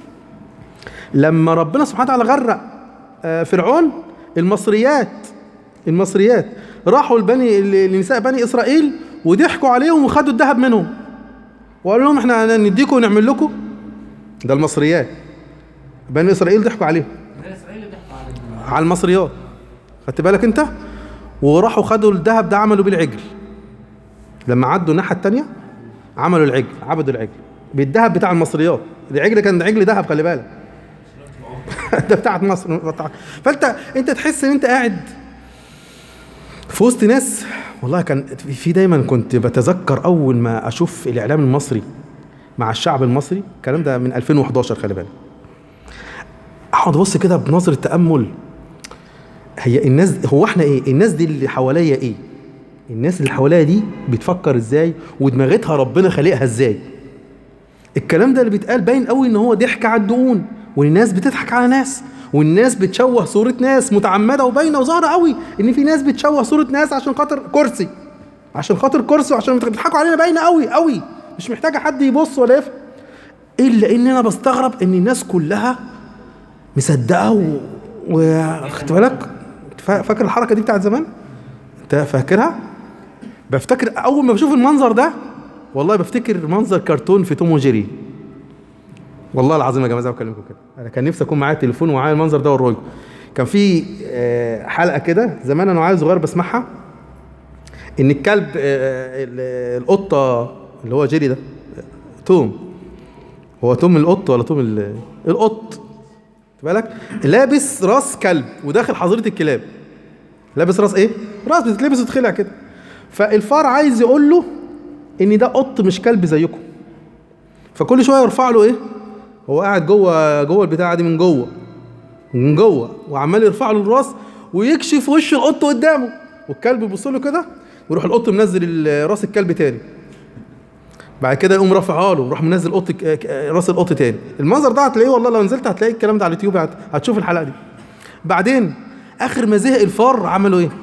لما ربنا سبحانه وتعالى غرق آه، فرعون المصريات المصريات راحوا لبني لنساء بني اسرائيل وضحكوا عليهم وخدوا الذهب منهم وقالوا لهم احنا نديكم ونعمل لكم ده المصريات بني اسرائيل ضحكوا عليهم اسرائيل بيحكوا عليه على المصريات خدت بالك انت وراحوا خدوا الذهب ده عملوا بيه العجل لما عدوا الناحيه التانية عملوا العجل عبدوا العجل بالذهب بتاع المصريات العجل كان عجل ذهب خلي بالك ده بتاعت مصر بتاع. فانت انت تحس ان انت قاعد في وسط ناس والله كان في دايما كنت بتذكر اول ما اشوف الاعلام المصري مع الشعب المصري الكلام ده من 2011 خلي بالك اقعد ابص كده بنظره تامل هي الناس هو احنا ايه الناس دي اللي حواليا ايه الناس اللي حواليا دي بتفكر ازاي ودماغتها ربنا خالقها ازاي الكلام ده اللي بيتقال باين قوي ان هو ضحك على الدقون والناس بتضحك على ناس والناس بتشوه صورة ناس متعمدة وباينة وظاهرة قوي ان في ناس بتشوه صورة ناس عشان خاطر كرسي عشان خاطر كرسي وعشان بيضحكوا علينا باينة قوي قوي مش محتاجة حد يبص ولا يفهم الا ان انا بستغرب ان الناس كلها مصدقه و... و... خدت بالك فا- فاكر الحركه دي بتاعت زمان انت فاكرها بفتكر اول ما بشوف المنظر ده والله بفتكر منظر كرتون في توم وجيري والله العظيم يا جماعه زي ما بكلمكم كده انا كان نفسي اكون معايا تليفون ومعايا المنظر ده واوريه لكم. كان في آه، حلقه كده زمان انا وعيل صغير بسمعها ان الكلب آه، ال- القطه اللي هو جيري ده توم هو توم القط ولا توم ال- القط خد بالك لابس راس كلب وداخل حظيره الكلاب لابس راس ايه راس بتتلبس وتخلع كده فالفار عايز يقول له ان ده قط مش كلب زيكم فكل شويه يرفع له ايه هو قاعد جوه جوه البتاعه دي من جوه من جوه وعمال يرفع له الراس ويكشف وش القط قدامه والكلب يبص له كده ويروح القط منزل ال- راس الكلب تاني بعد كده يقوم رافعها له ويروح منزل قط ك- ك- راس القط تاني المنظر ده هتلاقيه والله لو نزلت هتلاقي الكلام ده على اليوتيوب هت- هتشوف الحلقه دي بعدين اخر ما زهق الفار عملوا ايه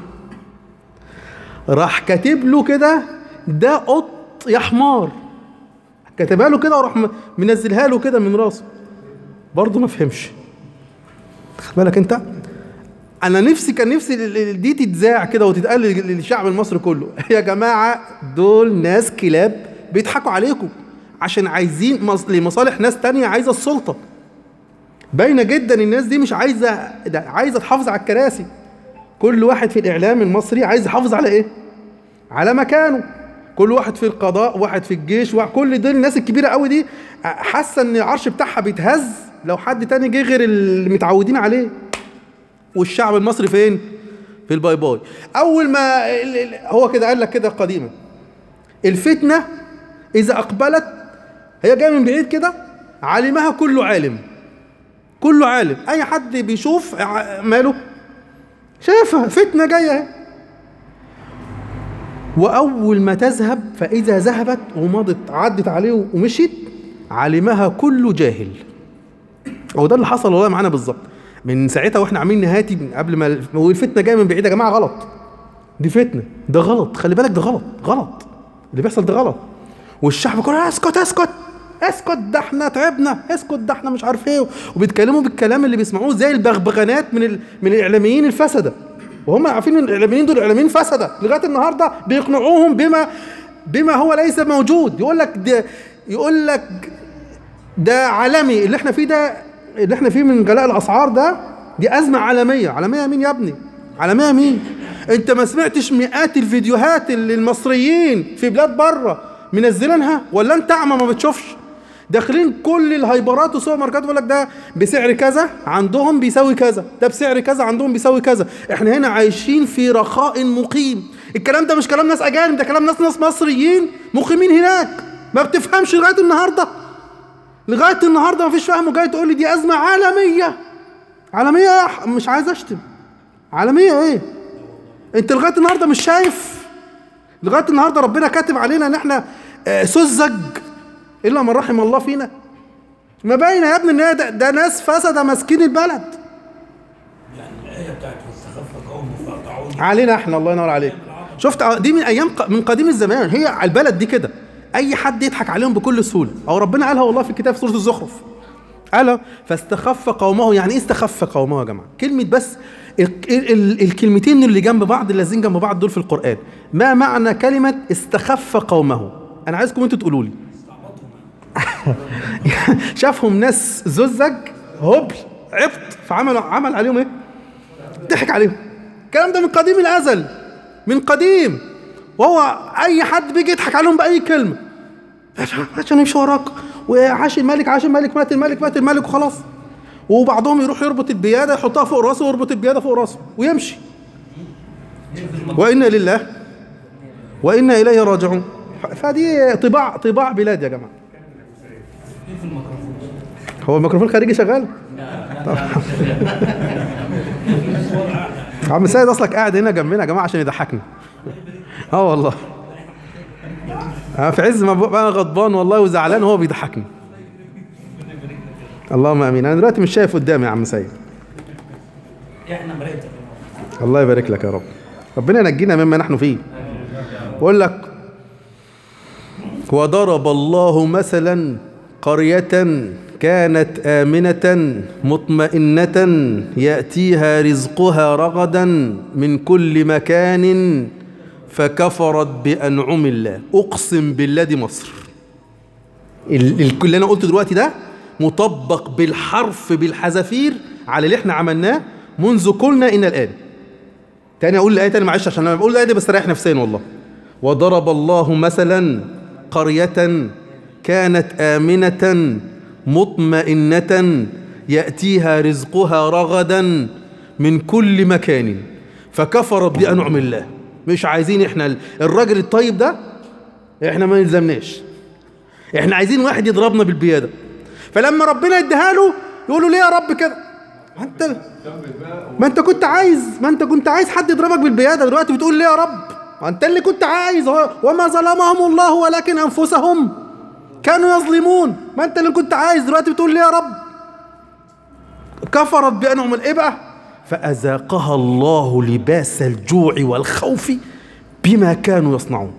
راح كاتب له كده ده قط يا حمار كتبها له كده وراح م- منزلها له كده من راسه برضه ما فهمش خد بالك انت انا نفسي كان نفسي ال- ال- دي تتذاع كده وتتقال لل- للشعب المصري كله يا جماعه دول ناس كلاب بيضحكوا عليكم عشان عايزين مص- لمصالح ناس تانية عايزه السلطه باينه جدا الناس دي مش عايزه ده عايزه تحافظ على الكراسي كل واحد في الاعلام المصري عايز يحافظ على ايه على مكانه كل واحد في القضاء واحد في الجيش واحد كل دول الناس الكبيره قوي دي حاسه ان العرش بتاعها بيتهز لو حد تاني جه غير اللي متعودين عليه والشعب المصري فين في الباي باي اول ما ال- ال- هو كده قال لك كده قديما الفتنه اذا اقبلت هي جايه من بعيد كده علمها كل عالم كله عالم اي حد بيشوف ع- ماله شايفها فتنه جايه اهي واول ما تذهب فاذا ذهبت ومضت عدت عليه ومشيت علمها كل جاهل هو ده اللي حصل والله معانا بالظبط من ساعتها واحنا عاملين نهاتي من قبل ما ال- والفتنه جايه من بعيد يا جماعه غلط دي فتنه ده غلط خلي بالك ده غلط غلط اللي بيحصل ده غلط والشعب كله اسكت اسكت اسكت ده احنا تعبنا اسكت ده احنا مش عارف ايه وبيتكلموا بالكلام اللي بيسمعوه زي البغبغانات من ال... من الاعلاميين الفسده وهم عارفين ان الاعلاميين دول اعلاميين فسده لغايه النهارده بيقنعوهم بما بما هو ليس موجود يقول لك ده يقول لك ده عالمي اللي احنا فيه ده اللي احنا فيه من غلاء الاسعار ده دي ازمه عالميه عالميه مين يا ابني عالميه مين انت ما سمعتش مئات الفيديوهات اللي المصريين في بلاد بره منزلينها ولا انت اعمى ما بتشوفش داخلين كل الهايبرات والسوبر ماركات يقول لك ده بسعر كذا عندهم بيساوي كذا ده بسعر كذا عندهم بيساوي كذا احنا هنا عايشين في رخاء مقيم الكلام ده مش كلام ناس اجانب ده كلام ناس ناس مصريين مقيمين هناك ما بتفهمش لغايه النهارده لغايه النهارده مفيش فاهم وجاي تقول لي دي ازمه عالميه عالميه يا ح- مش عايز اشتم عالميه ايه انت لغايه النهارده مش شايف لغايه النهارده ربنا كاتب علينا ان احنا آه، سذج الا من رحم الله فينا ما باينه يا ابني ان هي ده, ده ناس فسده ماسكين البلد يعني الآية بتاعت فاستخف قوم فقطعوني علينا احنا الله ينور عليك شفت دي من ايام ق- من قديم الزمان هي على البلد دي كده اي حد يضحك عليهم بكل سهوله او ربنا قالها والله في الكتاب في سوره الزخرف قال فاستخف قومه يعني ايه استخف قومه يا جماعه كلمه بس ال ال ال الكلمتين اللي جنب بعض اللازين جنب بعض دول في القران ما معنى كلمه استخف قومه انا عايزكم انتوا تقولوا لي شافهم ناس ززج هبل عبط فعملوا عمل عليهم ايه ضحك عليهم الكلام ده من قديم الازل من قديم وهو اي حد بيجي يضحك عليهم باي كلمه عشان يمشي وراك وعاش الملك عاش الملك مات الملك مات الملك وخلاص وبعضهم يروح يربط البياده يحطها فوق راسه ويربط البياده فوق راسه ويمشي وانا لله وانا اليه راجعون فدي طباع طباع بلاد يا جماعه هو الميكروفون الخارجي شغال؟ طب. عم سيد اصلك قاعد هنا جنبنا يا جماعه عشان يضحكنا اه والله أنا في عز ما ببقى انا غضبان والله وزعلان هو بيضحكني اللهم امين انا دلوقتي مش شايف قدامي يا عم سيد احنا مريتك الله يبارك لك يا رب ربنا ينجينا مما نحن فيه بقول لك وضرب الله مثلا قرية كانت آمنة مطمئنة يأتيها رزقها رغدا من كل مكان فكفرت بأنعم الله أقسم بالله دي مصر ال- ال- اللي أنا قلته دلوقتي ده مطبق بالحرف بالحذافير على اللي احنا عملناه منذ كلنا إلى الآن تاني اقول الايه تاني معلش عشان لما بقول الايه دي بستريح نفسيا والله وضرب الله مثلا قريه كانت امنه مطمئنه ياتيها رزقها رغدا من كل مكان فكفرت بانعم الله مش عايزين احنا ال- الراجل الطيب ده احنا ما يلزمناش احنا عايزين واحد يضربنا بالبياده فلما ربنا يديها له يقول له ليه يا رب كده ما انت ما انت كنت عايز ما انت كنت عايز حد يضربك بالبياده دلوقتي بتقول ليه يا رب ما انت اللي كنت عايز هو- وما ظلمهم الله ولكن انفسهم كانوا يظلمون ما انت اللي كنت عايز دلوقتي بتقول ليه يا رب كفرت بانعم ايه بقى فاذاقها الله لباس الجوع والخوف بما كانوا يصنعون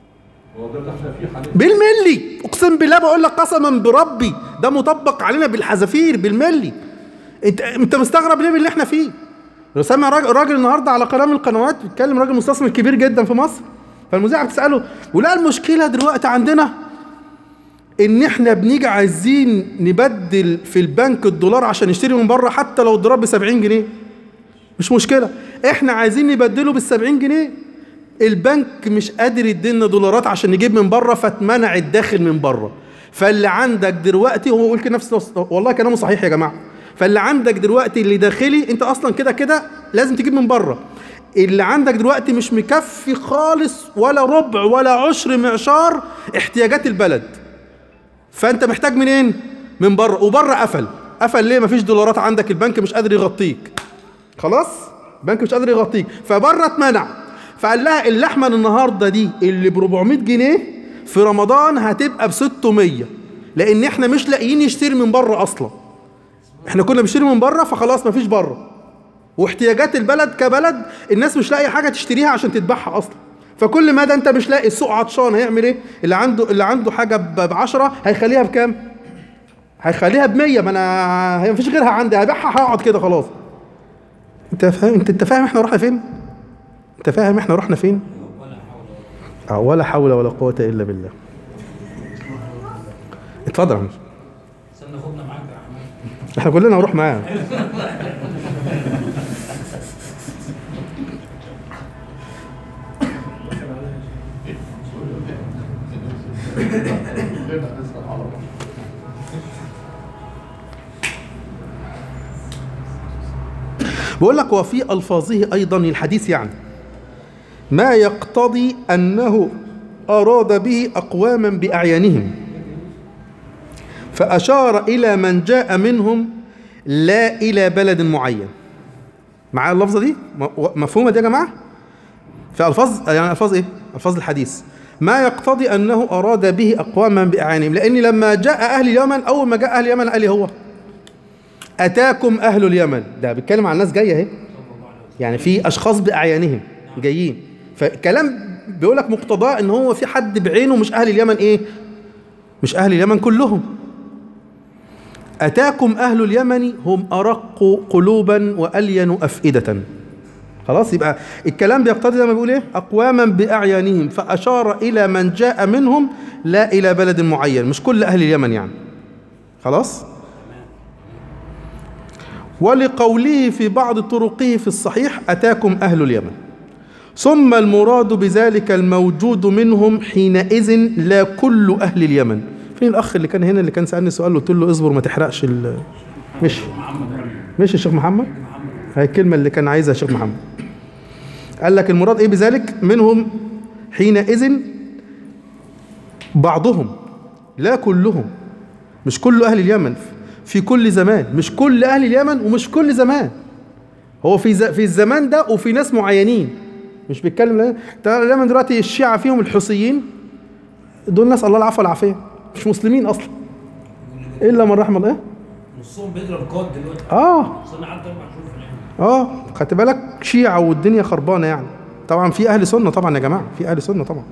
بالملي اقسم بالله بقول لك قسما بربي ده مطبق علينا بالحذافير بالملي انت انت مستغرب ليه من اللي احنا فيه لو سامع راجل, راجل النهارده على قناه من القنوات بيتكلم راجل مستثمر كبير جدا في مصر فالمذيعه بتساله ولا المشكله دلوقتي عندنا ان احنا بنيجي عايزين نبدل في البنك الدولار عشان نشتري من بره حتى لو الدولار ب 70 جنيه مش مشكله احنا عايزين نبدله بال 70 جنيه البنك مش قادر يدينا دولارات عشان نجيب من بره فاتمنع الداخل من بره فاللي عندك دلوقتي هو يقول كده نفس والله كلامه صحيح يا جماعه فاللي عندك دلوقتي اللي داخلي انت اصلا كده كده لازم تجيب من بره اللي عندك دلوقتي مش مكفي خالص ولا ربع ولا عشر معشار احتياجات البلد فانت محتاج منين من بره وبره قفل قفل ليه مفيش دولارات عندك البنك مش قادر يغطيك خلاص البنك مش قادر يغطيك فبره اتمنع فقال لها اللحمه النهارده دي اللي ب 400 جنيه في رمضان هتبقى ب 600 لان احنا مش لاقيين نشتري من بره اصلا احنا كنا بنشتري من بره فخلاص مفيش بره واحتياجات البلد كبلد الناس مش لاقي حاجه تشتريها عشان تذبحها اصلا فكل ما ده انت مش لاقي السوق عطشان هيعمل ايه اللي عنده اللي عنده حاجه ب 10 هيخليها بكام هيخليها ب 100 ما انا هي مفيش غيرها عندي هبيعها هقعد كده خلاص انت فاهم انت انت فاهم احنا رحنا فين انت فاهم احنا رحنا فين اه ولا حول ولا قوه الا بالله اتفضل يا عم. استنى خدنا معاك يا احمد احنا كلنا هنروح معاه بقول لك وفي ألفاظه أيضا الحديث يعني ما يقتضي أنه أراد به أقواما بأعيانهم فأشار إلى من جاء منهم لا إلى بلد معين معايا اللفظة دي م- مفهومة دي يا جماعة في ألفاظ يعني ألفاظ إيه ألفاظ الحديث ما يقتضي أنه أراد به أقواما بأعيانهم لأن لما جاء أهل اليمن أول ما جاء أهل اليمن قال إيه هو أتاكم أهل اليمن ده بيتكلم عن ناس جاية أهي يعني في أشخاص بأعيانهم جايين فكلام بيقول لك مقتضاه ان هو في حد بعينه مش اهل اليمن ايه مش اهل اليمن كلهم اتاكم اهل اليمن هم ارق قلوبا والين افئده خلاص يبقى الكلام بيقتضي زي ما بيقول ايه اقواما باعيانهم فاشار الى من جاء منهم لا الى بلد معين مش كل اهل اليمن يعني خلاص ولقوله في بعض طرقه في الصحيح اتاكم اهل اليمن ثم المراد بذلك الموجود منهم حينئذ لا كل اهل اليمن فين الاخ اللي كان هنا اللي كان سالني سؤال قلت له اصبر ما تحرقش ال مش مش الشيخ محمد هاي الكلمه اللي كان عايزها الشيخ محمد قال لك المراد ايه بذلك منهم حينئذ بعضهم لا كلهم مش كل اهل اليمن في كل زمان مش كل اهل اليمن ومش كل زمان هو في ز... في الزمان ده وفي ناس معينين مش بيتكلم لا ترى اليمن دلوقتي الشيعة فيهم الحوثيين دول ناس الله العفو والعافية مش مسلمين اصلا الا من رحم الله نصهم بيضرب كود دلوقتي اه اصل انا قعدت اربع شهور في العلم اه خدت بالك شيعة والدنيا خربانة يعني طبعا في أهل سنة طبعا يا جماعة في أهل سنة طبعا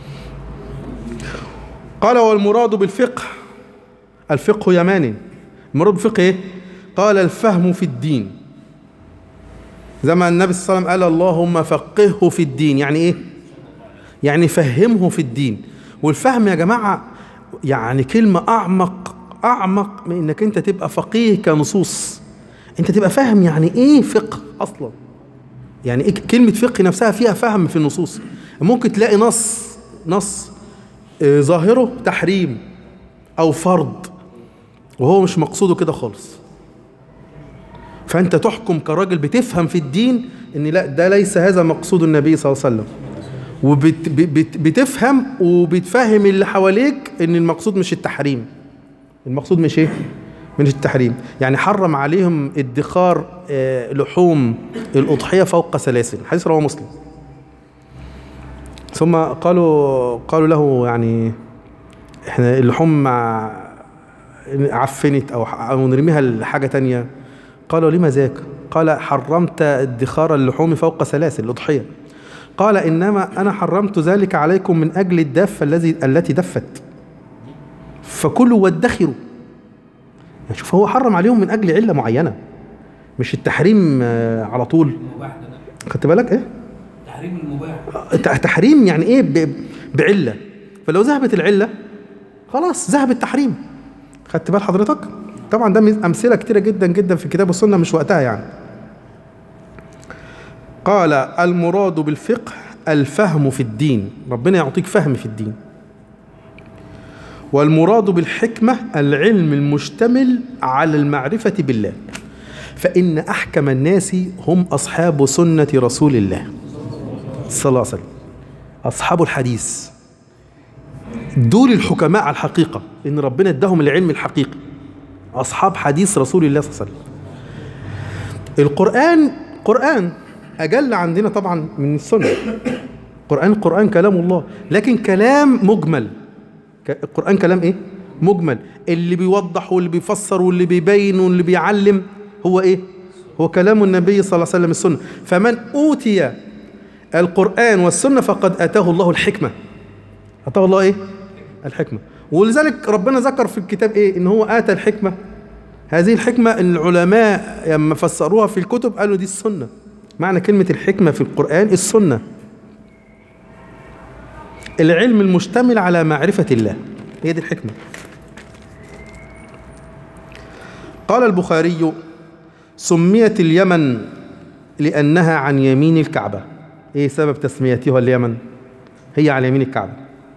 قال والمراد بالفقه الفقه يماني المراد بالفقه ايه قال الفهم في الدين زي ما النبي صلى الله عليه وسلم قال اللهم فقهه في الدين يعني ايه يعني فهمه في الدين والفهم يا جماعة يعني كلمة أعمق أعمق من إنك أنت تبقى فقيه كنصوص أنت تبقى فاهم يعني إيه فقه أصلا يعني إيه كلمة فقه نفسها فيها فهم في النصوص ممكن تلاقي نص نص آه، ظاهره تحريم أو فرض وهو مش مقصوده كده خالص فأنت تحكم كراجل بتفهم في الدين إن لا ده ليس هذا مقصود النبي صلى الله عليه وسلم وبتفهم وبتفهم اللي حواليك ان المقصود مش التحريم المقصود مش ايه من التحريم يعني حرم عليهم ادخار آه، لحوم الأضحية فوق سلاسل حديث رواه مسلم ثم قالوا قالوا له يعني احنا اللحوم مع- عفنت او او نرميها لحاجه تانية قالوا لما ذاك قال حرمت ادخار اللحوم فوق سلاسل الاضحيه قال انما انا حرمت ذلك عليكم من اجل الدافه الذي التي دفت فكلوا وادخروا يعني شوف هو حرم عليهم من اجل عله معينه مش التحريم آه، على طول المباح ده لا. خدت بالك ايه تحريم المباح ت- تحريم يعني ايه ب- بعله فلو ذهبت العله خلاص ذهب التحريم خدت بال حضرتك طبعا ده من امثله كتيره جدا جدا في الكتاب والسنه مش وقتها يعني قال المراد بالفقه الفهم في الدين ربنا يعطيك فهم في الدين والمراد بالحكمه العلم المشتمل على المعرفه بالله فان احكم الناس هم اصحاب سنه رسول الله صلى الله عليه وسلم أصحاب الحديث دول الحكماء على الحقيقة إن ربنا اداهم العلم الحقيقي أصحاب حديث رسول الله صلى الله عليه وسلم القرآن قرآن أجل عندنا طبعا من السنة القرآن القرآن كلام الله لكن كلام مجمل ك- القرآن كلام إيه؟ مجمل اللي بيوضح واللي بيفسر واللي بيبين واللي بيعلم هو إيه؟ هو كلام النبي صلى الله عليه وسلم السنة فمن أوتي القرآن والسنة فقد آتاه الله الحكمة آتاه الله إيه؟ الحكمة ولذلك ربنا ذكر في الكتاب إيه؟ إن هو آتى الحكمة هذه الحكمة إن العلماء لما فسروها في الكتب قالوا دي السنة معنى كلمة الحكمة في القرآن السنة العلم المشتمل على معرفة الله هي دي الحكمة قال البخاري سميت اليمن لأنها عن يمين الكعبة إيه سبب تسميتها اليمن هي على يمين الكعبة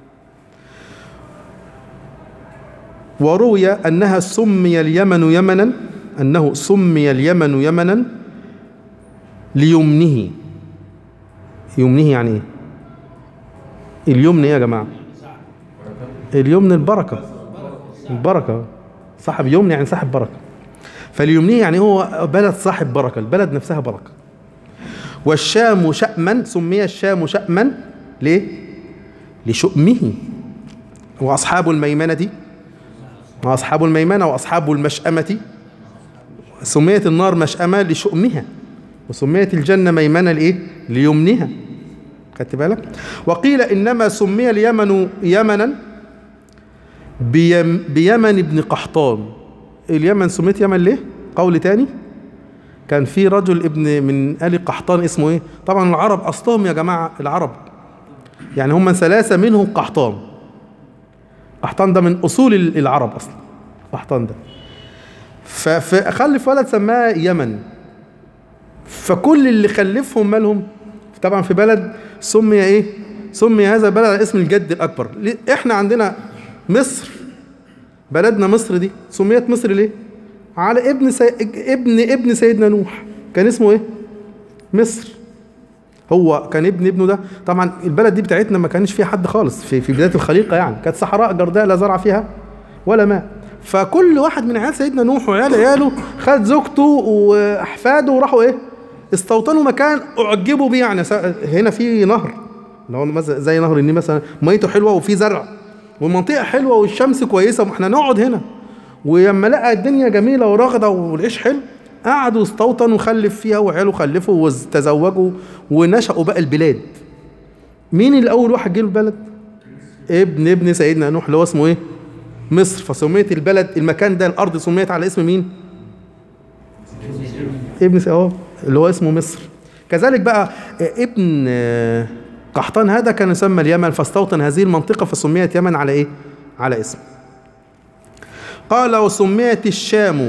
وروي أنها سمي اليمن يمنا أنه سمي اليمن يمنا ليمنه يمنه يعني إيه اليمن إيه يا جماعة اليمن البركة البركة صاحب يمن يعني صاحب بركة فاليمنه يعني هو بلد صاحب بركة البلد نفسها بركة والشام شأما سمي الشام شأما ليه؟ لشؤمه وأصحاب الميمنة وأصحاب الميمنة وأصحاب المشأمة سميت النار مشأمة لشؤمها وسميت الجنة ميمنة لإيه؟ ليمنها خدت بالك وقيل انما سمي اليمن يمنا بيم بيمن ابن قحطان اليمن سميت يمن ليه قول تاني كان في رجل ابن من ال قحطان اسمه ايه طبعا العرب اصلهم يا جماعه العرب يعني هم ثلاثه منهم قحطان قحطان ده من اصول ال- العرب اصلا قحطان ده ف- فخلف ولد سماه يمن فكل اللي خلفهم مالهم طبعا في بلد سمي ايه سمي هذا البلد على اسم الجد الاكبر ليه؟ احنا عندنا مصر بلدنا مصر دي سميت مصر ليه على ابن سي... ابن ابن سيدنا نوح كان اسمه ايه مصر هو كان ابن ابنه ده طبعا البلد دي بتاعتنا ما كانش فيها حد خالص في في بدايه الخليقه يعني كانت صحراء جرداء لا زرع فيها ولا ماء فكل واحد من عيال سيدنا نوح وعيال عياله خد زوجته واحفاده وراحوا ايه استوطنوا مكان اعجبوا بيه يعني سا- هنا في نهر اللي هو مثلا زي نهر النيل مثلا ميته حلوه وفي زرع والمنطقه حلوه والشمس كويسه واحنا نقعد هنا ولما لقى الدنيا جميله ورغده والعيش حلو قعدوا استوطنوا وخلف فيها وعياله خلفوا وتزوجوا ونشأوا بقى البلاد مين اللي اول واحد جه البلد ابن ابن سيدنا نوح اللي هو اسمه ايه مصر فسميت البلد المكان ده الارض سميت على اسم مين ابن س- اه اللي هو اسمه مصر كذلك بقى آه، ابن آه، قحطان هذا كان يسمى اليمن فاستوطن هذه المنطقة فسميت يمن على ايه على اسم قال وسميت الشام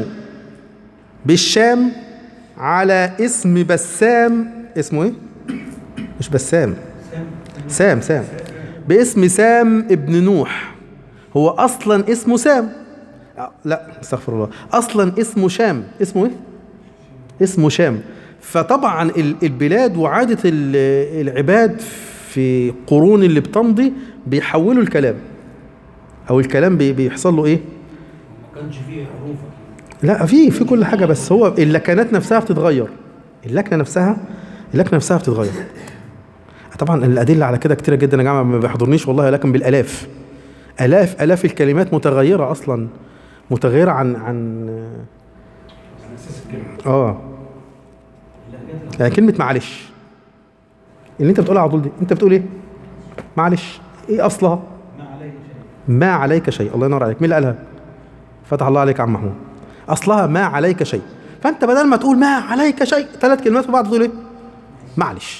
بالشام على اسم بسام اسمه ايه مش بسام سام سام باسم سام ابن نوح هو اصلا اسمه سام آه، لا استغفر الله اصلا اسمه شام اسمه ايه اسمه شام فطبعا ال- البلاد وعادة ال- العباد في قرون اللي بتمضي بيحولوا الكلام او الكلام بي- بيحصل له ايه ما كانش فيه حروف لا في في كل حاجه بس هو اللكنات نفسها بتتغير اللكنه نفسها اللكنه نفسها بتتغير طبعا الادله على كده كتيره جدا يا جماعه ما بيحضرنيش والله لكن بالالاف الاف الاف الكلمات متغيره اصلا متغيره عن عن على اساس الكلمه اه يعني كلمه معلش اللي انت بتقولها على طول دي انت بتقول ايه معلش ايه اصلها ما عليه شيء ما عليك شيء الله ينور عليك مين اللي قالها فتح الله عليك يا عم محمود اصلها ما عليك شيء فانت بدل ما تقول ما عليك شيء ثلاث كلمات في بعض تقول ايه معلش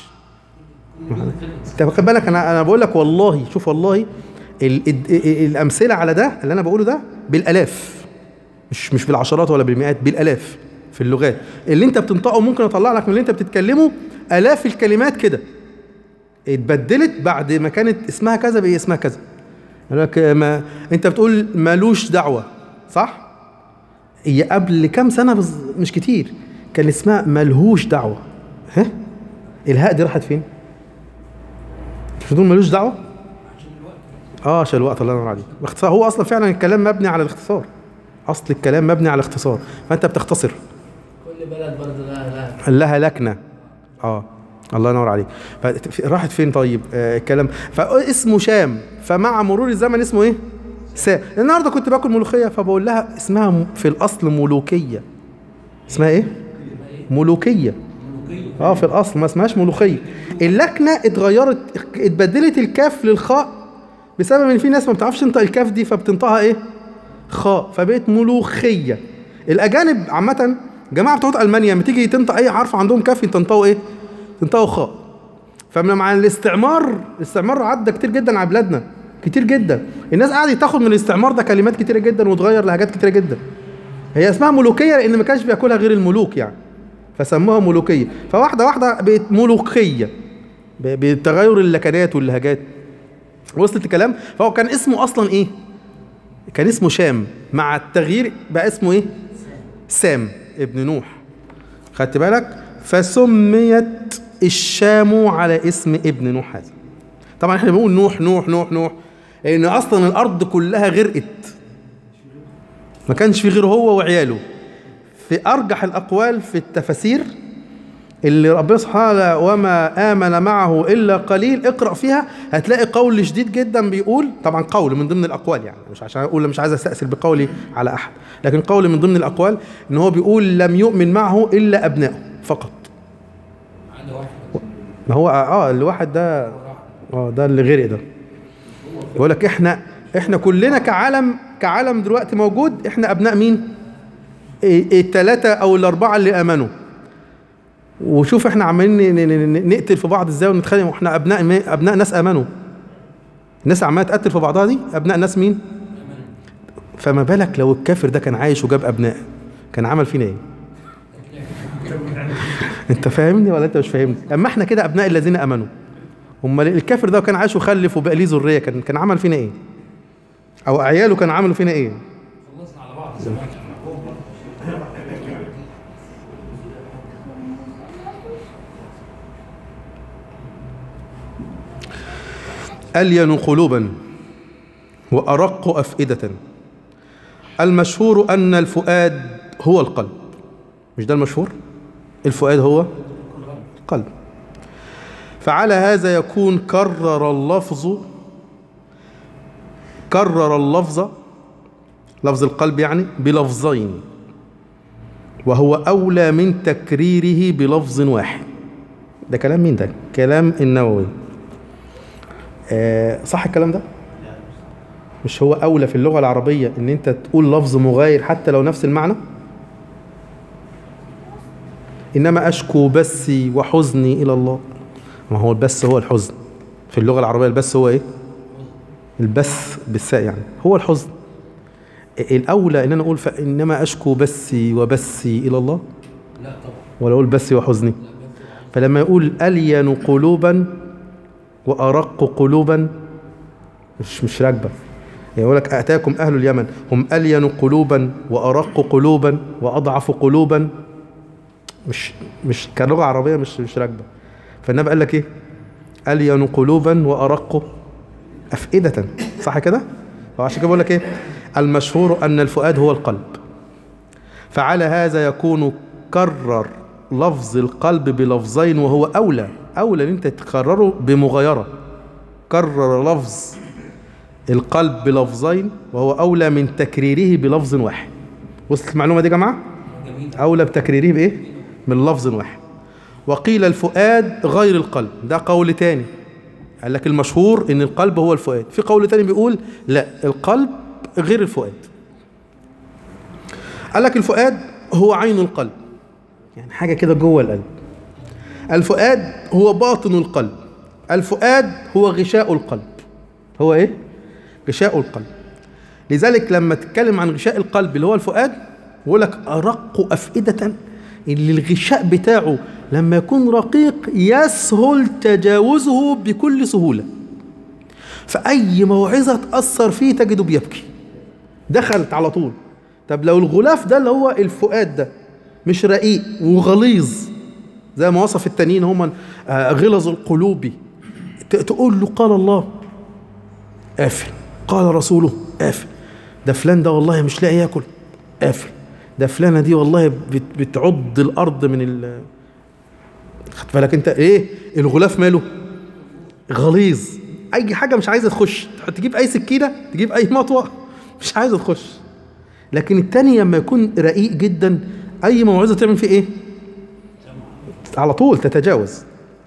انت واخد بالك انا انا بقول لك والله شوف والله ال ال ال الامثله على ده اللي انا بقوله ده بالالاف مش مش بالعشرات ولا بالمئات بالالاف في اللغات اللي انت بتنطقه ممكن اطلع لك من اللي انت بتتكلمه الاف الكلمات كده اتبدلت بعد ما كانت اسمها كذا بقى اسمها كذا يقول لك ما انت بتقول مالوش دعوه صح هي قبل كام سنه بز... مش كتير كان اسمها ملهوش دعوه ها الهاء دي راحت فين مش بتقول ملوش دعوه اه عشان الوقت الله ينور عليك باختصار هو اصلا فعلا الكلام مبني على الاختصار اصل الكلام مبني على الاختصار فانت بتختصر كل بلد برضه لها لها لها لكنه اه الله ينور عليك ف- راحت فين طيب آه الكلام فاسمه شام فمع مرور الزمن اسمه ايه سام النهارده كنت باكل ملوخيه فبقول لها اسمها م- في الاصل ملوكيه اسمها ايه ملوكيه ملوكية اه في الاصل ما اسمهاش ملوخيه اللكنه اتغيرت اتبدلت الكاف للخاء بسبب ان في ناس ما بتعرفش تنطق الكاف دي فبتنطقها ايه خاء فبقت ملوخيه الاجانب عامه جماعه بتوع المانيا لما تيجي تنطق اي حرف عندهم كاف تنطقوا ايه تنطقوا خاء فمن مع الاستعمار الاستعمار عدى كتير جدا على بلادنا كتير جدا الناس قعدت تاخد من الاستعمار ده كلمات كتيره جدا وتغير لهجات كتيره جدا هي اسمها ملوكيه لان ما كانش بياكلها غير الملوك يعني فسموها ملوكيه فواحده واحده بقت ملوكيه ب- بتغير اللكنات واللهجات وصلت الكلام فهو كان اسمه اصلا ايه كان اسمه شام مع التغيير بقى اسمه ايه سام ابن نوح خدت بالك فسميت الشام على اسم ابن نوح هذا طبعا احنا بنقول نوح نوح نوح نوح لان اصلا الارض كلها غرقت ما كانش في غير هو وعياله في ارجح الاقوال في التفاسير اللي ربنا سبحانه وتعالى وما امن معه الا قليل اقرا فيها هتلاقي قول شديد جدا بيقول طبعا قول من ضمن الاقوال يعني مش عشان اقول مش عايز استأثر بقولي على احد لكن قول من ضمن الاقوال ان هو بيقول لم يؤمن معه الا ابنائه فقط عندها واحد ما هو اه الواحد ده اه ده اللي غرق ده بيقول لك احنا احنا كلنا كعالم كعالم دلوقتي موجود احنا ابناء مين إيه الثلاثه او الاربعه اللي امنوا وشوف احنا عمالين ن- ن- ن- نقتل في بعض ازاي ونتخانق واحنا ابناء مي- ابناء ناس امنوا الناس عماله تقتل في بعضها دي ابناء ناس مين فما بالك لو الكافر ده كان عايش وجاب ابناء كان عمل فينا ايه انت فاهمني ولا انت مش فاهمني اما احنا كده ابناء الذين امنوا امال الكافر ده كان عايش وخلف وبقى ليه ذريه كان كان عمل فينا ايه او عياله كان عملوا فينا ايه خلصنا على بعض زمان ألين قلوبا وأرق أفئدة المشهور أن الفؤاد هو القلب مش ده المشهور الفؤاد هو القلب فعلى هذا يكون كرر اللفظ كرر اللفظ لفظ القلب يعني بلفظين وهو أولى من تكريره بلفظ واحد ده كلام مين ده كلام النووي آه، صح الكلام ده مش هو اولى في اللغه العربيه ان انت تقول لفظ مغاير حتى لو نفس المعنى انما اشكو بثي وحزني الى الله ما هو البث هو الحزن في اللغه العربيه البث هو ايه البث بالساء يعني هو الحزن الاولى ان انا اقول فانما اشكو بثي وبثي الى الله لا طبعا ولا اقول بثي وحزني فلما يقول الين قلوبا وارق قلوبا مش مش راكبه يعني يقول لك اتاكم اهل اليمن هم الين قلوبا وارق قلوبا واضعف قلوبا مش مش كلغه عربيه مش مش راكبه فالنبي قال لك ايه الين قلوبا وارق افئده صح كده وعشان كده بقول لك ايه المشهور ان الفؤاد هو القلب فعلى هذا يكون كرر لفظ القلب بلفظين وهو أولى أولى أن أنت تكرره بمغايرة كرر لفظ القلب بلفظين وهو أولى من تكريره بلفظ واحد وصلت المعلومة دي يا جماعة جميل أولى بتكريره بإيه من لفظ واحد وقيل الفؤاد غير القلب ده قول تاني قال لك المشهور ان القلب هو الفؤاد في قول تاني بيقول لا القلب غير الفؤاد قال لك الفؤاد هو عين القلب يعني حاجة كده جوه القلب الفؤاد هو باطن القلب الفؤاد هو غشاء القلب هو ايه غشاء القلب لذلك لما تتكلم عن غشاء القلب اللي هو الفؤاد يقول لك أرق أفئدة اللي الغشاء بتاعه لما يكون رقيق يسهل تجاوزه بكل سهولة فأي موعظة تأثر فيه تجده بيبكي دخلت على طول طب لو الغلاف ده اللي هو الفؤاد ده مش رقيق وغليظ زي ما وصف التانيين هم آه، غلظ القلوب ت- تقول له قال الله قافل قال رسوله قافل ده فلان ده والله مش لاقي ياكل قافل ده فلانه دي والله بت- بتعض الارض من ال خدت بالك انت ايه الغلاف ماله غليظ اي حاجه مش عايزه تخش تجيب اي سكينه تجيب اي مطوه مش عايزه تخش لكن التاني لما يكون رقيق جدا اي موعظه تعمل فيه ايه على طول تتجاوز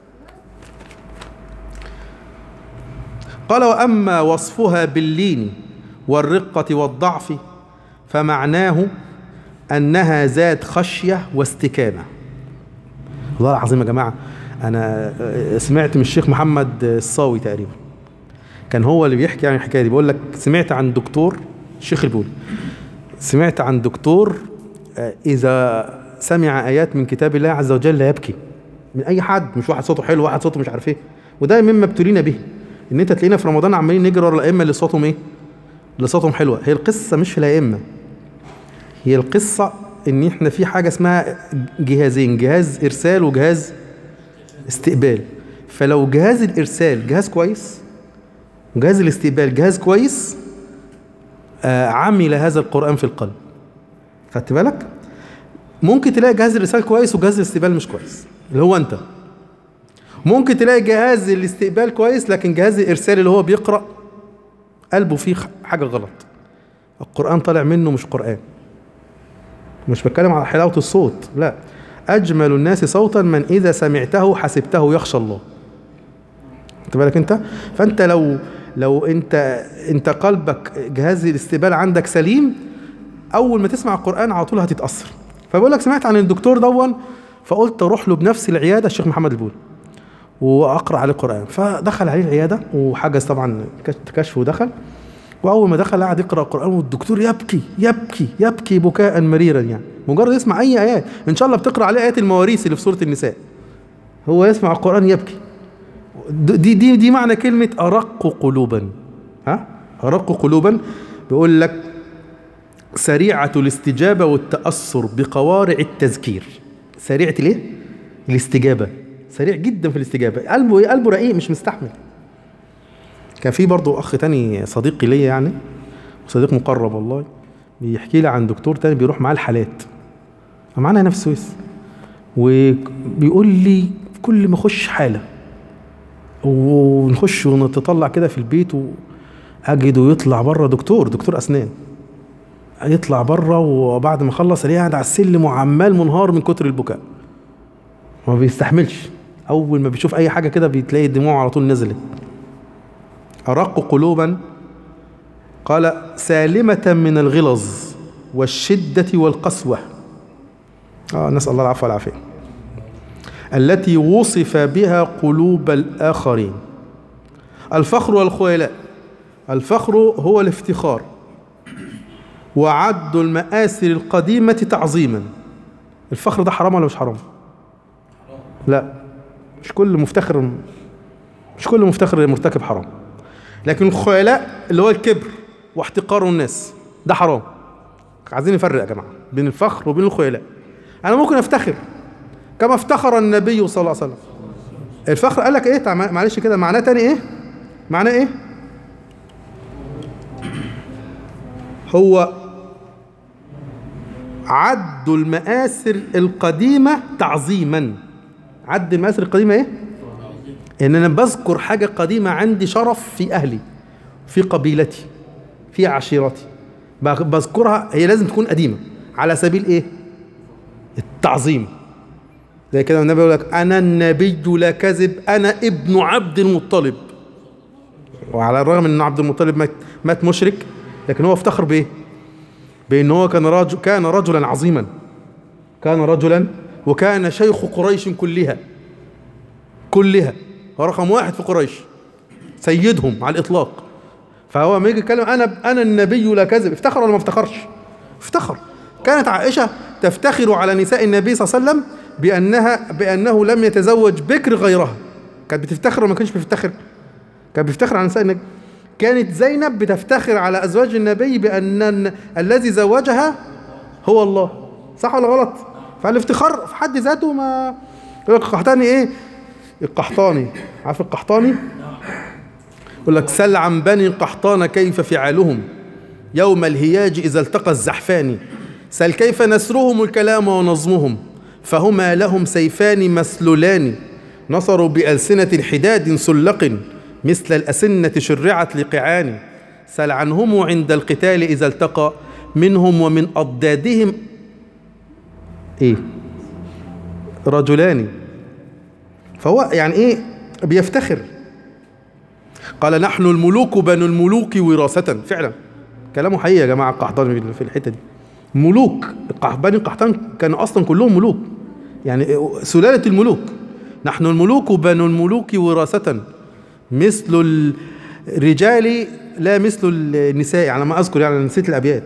قال واما وصفها باللين والرقه والضعف فمعناه انها ذات خشيه واستكانه والله العظيم يا جماعه انا سمعت من الشيخ محمد الصاوي تقريبا كان هو اللي بيحكي عن الحكايه دي بيقول لك سمعت عن دكتور الشيخ البولي سمعت عن دكتور آه، اذا سمع ايات من كتاب الله عز وجل لا يبكي من اي حد مش واحد صوته حلو واحد صوته مش عارف ايه وده مما ابتلينا به ان انت تلاقينا في رمضان عمالين نجري ورا الائمه اللي صوتهم ايه اللي صوتهم حلوه هي القصه مش في الائمه هي القصه ان احنا في حاجه اسمها جهازين جهاز ارسال وجهاز استقبال فلو جهاز الارسال جهاز كويس وجهاز الاستقبال جهاز كويس آه، عمل هذا القرآن في القلب خدت بالك ممكن تلاقي جهاز الارسال كويس وجهاز الاستقبال مش كويس اللي هو انت ممكن تلاقي جهاز الاستقبال كويس لكن جهاز الارسال اللي هو بيقرأ قلبه فيه خ- حاجة غلط القرآن طالع منه مش قرآن مش بتكلم على حلاوة الصوت لا أجمل الناس صوتا من إذا سمعته حسبته يخشى الله انت بالك انت فانت لو لو انت انت قلبك جهاز الاستقبال عندك سليم اول ما تسمع القران على طول هتتاثر فبقول لك سمعت عن الدكتور دون فقلت اروح له بنفس العياده الشيخ محمد البول واقرا عليه القران فدخل عليه العياده وحجز طبعا كشف ودخل واول ما دخل قعد يقرا القران والدكتور يبكي يبكي يبكي بكاء مريرا يعني مجرد يسمع اي ايات ان شاء الله بتقرا عليه ايات المواريث اللي في سوره النساء هو يسمع القران يبكي دي دي دي معنى كلمه ارق قلوبا ها ارق قلوبا بيقول لك سريعه الاستجابه والتاثر بقوارع التذكير سريعه الايه الاستجابه سريع جدا في الاستجابه قلبه ايه قلبه رقيق مش مستحمل كان في برضه اخ تاني صديقي ليا يعني صديق مقرب والله بيحكي لي عن دكتور تاني بيروح معاه الحالات معانا هنا في السويس وبيقول لي كل ما اخش حاله ونخش ونتطلع كده في البيت واجده يطلع بره دكتور دكتور اسنان يطلع بره وبعد ما خلص الاقيه قاعد على السلم وعمال منهار من كتر البكاء ما بيستحملش اول ما بيشوف اي حاجه كده بتلاقي دموعه على طول نزلت ارق قلوبا قال سالمه من الغلظ والشده والقسوه اه نسال الله العفو والعافيه التي وصف بها قلوب الآخرين الفخر والخيلاء الفخر هو الافتخار وعد المآثر القديمة تعظيما الفخر ده حرام ولا مش حرام لا مش كل مفتخر مش كل مفتخر مرتكب حرام لكن الخيلاء اللي هو الكبر واحتقار الناس ده حرام عايزين نفرق يا جماعة بين الفخر وبين الخيلاء أنا ممكن أفتخر كما افتخر النبي صلى الله عليه وسلم الفخر قال لك ايه معلش كده معناه تاني ايه معناه ايه هو عد المآثر القديمة تعظيما عد المآثر القديمة ايه ان انا بذكر حاجة قديمة عندي شرف في اهلي في قبيلتي في عشيرتي بذكرها هي لازم تكون قديمة على سبيل ايه التعظيم زي كده النبي يقول لك انا النبي لا كذب انا ابن عبد المطلب وعلى الرغم ان عبد المطلب مات, مات مشرك لكن هو افتخر بايه بان هو كان رجل كان رجلا عظيما كان رجلا وكان شيخ قريش كلها كلها هو رقم واحد في قريش سيدهم على الاطلاق فهو لما يجي يتكلم انا انا النبي لا كذب افتخر ولا ما افتخرش افتخر كانت عائشه تفتخر على نساء النبي صلى الله عليه وسلم بأنها بأنه لم يتزوج بكر غيرها كانت بتفتخر وما كانش بتفتخر كانت بتفتخر على نساء النبي كانت زينب بتفتخر على أزواج النبي بأن الذي زوجها هو الله صح ولا غلط فالافتخار في حد ذاته ما يقول لك القحطاني ايه القحطاني عارف القحطاني يقول لك سل عن بني القحطان كيف فعالهم يوم الهياج إذا التقى الزحفان سل كيف نسرهم الكلام ونظمهم فهما لهم سيفان مسلولان نصروا بألسنة حداد سلق مثل الأسنة شرعت لقعان سل عنهم عند القتال إذا التقى منهم ومن أضدادهم إيه رجلان فهو يعني إيه بيفتخر قال نحن الملوك بنو الملوك وراثة فعلا كلامه حقيقي يا جماعة القحطاني في الحتة دي ملوك بني القحطان كانوا اصلا كلهم ملوك يعني سلاله الملوك نحن الملوك بنو الملوك وراثه مثل الرجال لا مثل النساء على ما اذكر يعني نسيت الابيات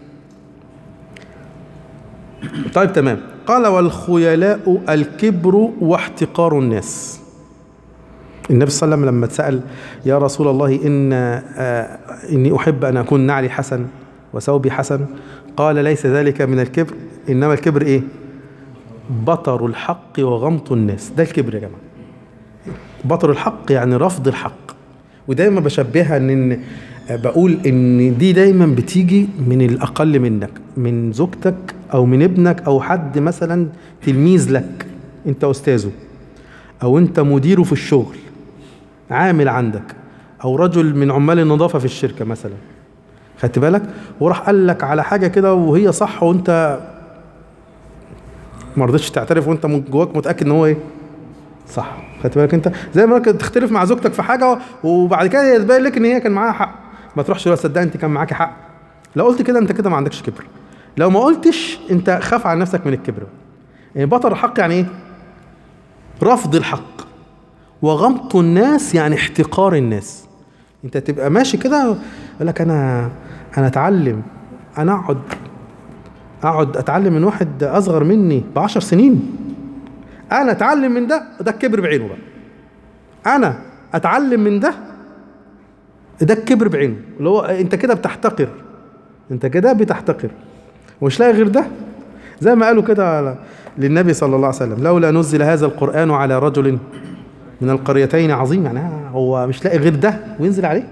طيب تمام قال والخيلاء الكبر واحتقار الناس النبي صلى الله عليه وسلم لما اتسال يا رسول الله ان آه اني احب ان اكون نعلي حسن وثوبي حسن قال ليس ذلك من الكبر انما الكبر ايه بطر الحق وغمط الناس ده الكبر يا جماعه بطر الحق يعني رفض الحق ودايما بشبهها ان بقول ان دي دايما بتيجي من الاقل منك من زوجتك او من ابنك او حد مثلا تلميذ لك انت استاذه او انت مديره في الشغل عامل عندك او رجل من عمال النظافه في الشركه مثلا خدت بالك وراح قال لك على حاجه كده وهي صح وانت ما رضيتش تعترف وانت من جواك متاكد ان هو ايه صح خدت بالك انت زي ما كنت تختلف مع زوجتك في حاجه وبعد كده يتبين لك ان هي كان معاها حق ما تروحش تقول صدق انت كان معاكي حق لو قلت كده انت كده ما عندكش كبر لو ما قلتش انت خاف على نفسك من الكبر يعني بطر الحق يعني ايه رفض الحق وغمط الناس يعني احتقار الناس انت تبقى ماشي كده يقول لك انا انا اتعلم انا اقعد اقعد اتعلم من واحد اصغر مني بعشر سنين انا اتعلم من ده ده الكبر بعينه بقى انا اتعلم من ده ده الكبر بعينه اللي هو انت كده بتحتقر انت كده بتحتقر ومش لاقي غير ده زي ما قالوا كده للنبي صلى الله عليه وسلم لولا نزل هذا القرآن على رجل من القريتين عظيم يعني هو مش لاقي غير ده وينزل عليه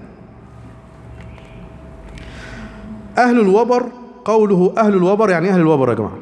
أهل الوبر قوله أهل الوبر يعني أهل الوبر يا جماعة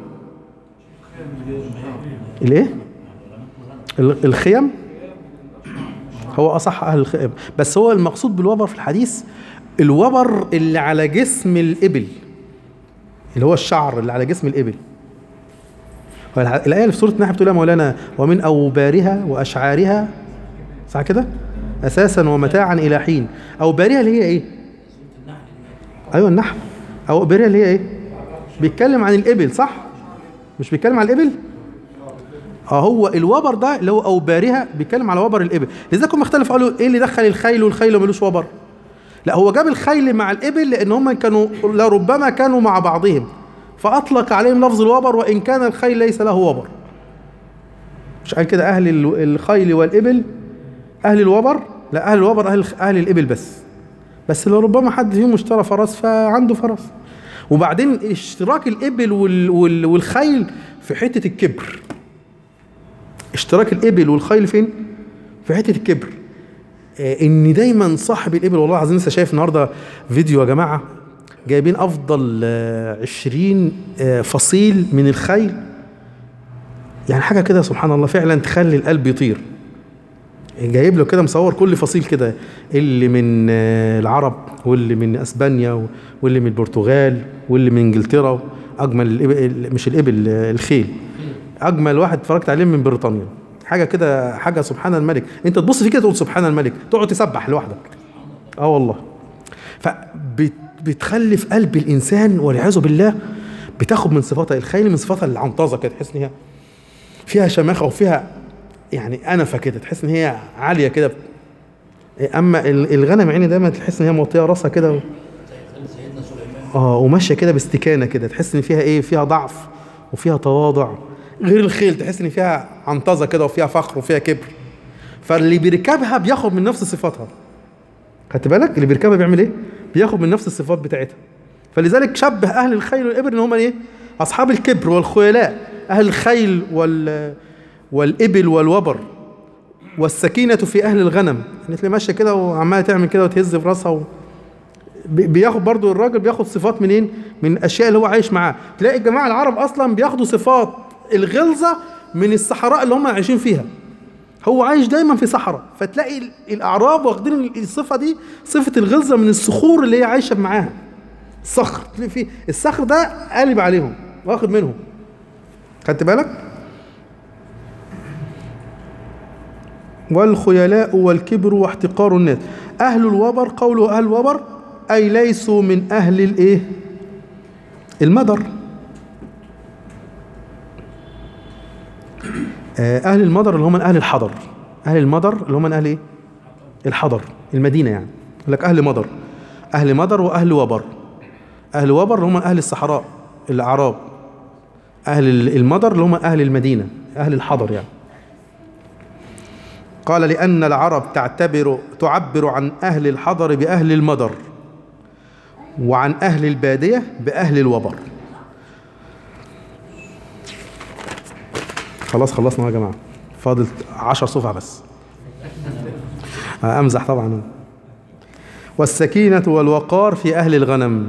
الإيه؟ ال- الخيم هو أصح أهل الخيم بس هو المقصود بالوبر في الحديث الوبر اللي على جسم الإبل اللي هو الشعر اللي على جسم الإبل والح- الآية اللي في سورة النحل بتقول يا مولانا ومن أوبارها وأشعارها صح كده؟ أساسا ومتاعا إلى حين أوبارها اللي هي إيه؟ أيوه النحل أوبارها اللي هي إيه؟ بيتكلم عن الإبل صح؟ مش بيتكلم عن الإبل؟ اه هو الوبر ده اللي هو أوبارها بيتكلم على وبر الإبل لذلك هم اختلفوا قالوا إيه اللي دخل الخيل والخيل ملوش وبر؟ لا هو جاب الخيل مع الإبل لأن هم كانوا لربما كانوا مع بعضهم فأطلق عليهم لفظ الوبر وإن كان الخيل ليس له وبر مش قال كده أهل ال- الخيل والإبل أهل الوبر لا أهل الوبر أهل أهل الإبل بس بس لربما حد فيهم اشترى فرس فعنده فرس وبعدين اشتراك الإبل وال وال والخيل في حتة الكبر اشتراك الإبل والخيل فين؟ في حتة الكبر آه، ان دايما صاحب الابل والله العظيم لسه شايف النهارده فيديو يا جماعه جايبين افضل آه، 20 آه، فصيل من الخيل يعني حاجه كده سبحان الله فعلا تخلي القلب يطير جايب له كده مصور كل فصيل كده اللي من آه، العرب واللي من اسبانيا واللي من البرتغال واللي من انجلترا اجمل الإبل مش الابل آه، الخيل اجمل واحد اتفرجت عليه من بريطانيا حاجه كده حاجه سبحان الملك انت تبص فيه كده تقول سبحان الملك تقعد تسبح لوحدك اه والله فبتخلي في قلب الانسان والعياذ بالله بتاخد من صفاتها الخيل من صفاتها العنطزه كده تحس ان هي فيها شماخه وفيها يعني انفه كده تحس ان هي عاليه كده اما ال- الغنم عيني دايما تحس ان هي موطيه راسها كده و... سيدنا سليمان اه وماشيه كده باستكانه كده تحس ان فيها ايه فيها ضعف وفيها تواضع غير الخيل تحس ان فيها عنطزه كده وفيها فخر وفيها كبر فاللي بيركبها بياخد من نفس صفاتها خدت بالك اللي بيركبها بيعمل ايه بياخد من نفس الصفات بتاعتها فلذلك شبه اهل الخيل والابل ان هم ايه اصحاب الكبر والخيلاء اهل الخيل وال والابل والوبر والسكينه في اهل الغنم يعني تلاقي ماشيه كده وعماله تعمل كده وتهز في راسها و... بي- بياخد برضو الراجل بياخد صفات منين من الاشياء اللي هو عايش معاها تلاقي الجماعه العرب اصلا بياخدوا صفات الغلظه من الصحراء اللي هم عايشين فيها هو عايش دايما في صحراء فتلاقي ال- الاعراب واخدين الصفه دي صفه الغلظه من الصخور اللي هي عايشه معاها الصخر تلاقي فيه الصخر ده قالب عليهم واخد منهم خدت بالك والخيلاء والكبر واحتقار الناس أهل الوبر قوله أهل الوبر أي ليسوا من أهل الإيه المدر آه، أهل المدر اللي هم من أهل الحضر أهل المدر اللي هم من أهل إيه الحضر المدينة يعني يقول لك أهل مدر أهل مدر وأهل وبر أهل وبر اللي هم أهل الصحراء الأعراب أهل المدر اللي هم أهل المدينة أهل الحضر يعني قال لأن العرب تعتبر تعبر عن أهل الحضر بأهل المدر وعن أهل البادية بأهل الوبر خلاص خلصنا يا جماعة فاضل عشر صفحة بس أمزح طبعا والسكينة والوقار في أهل الغنم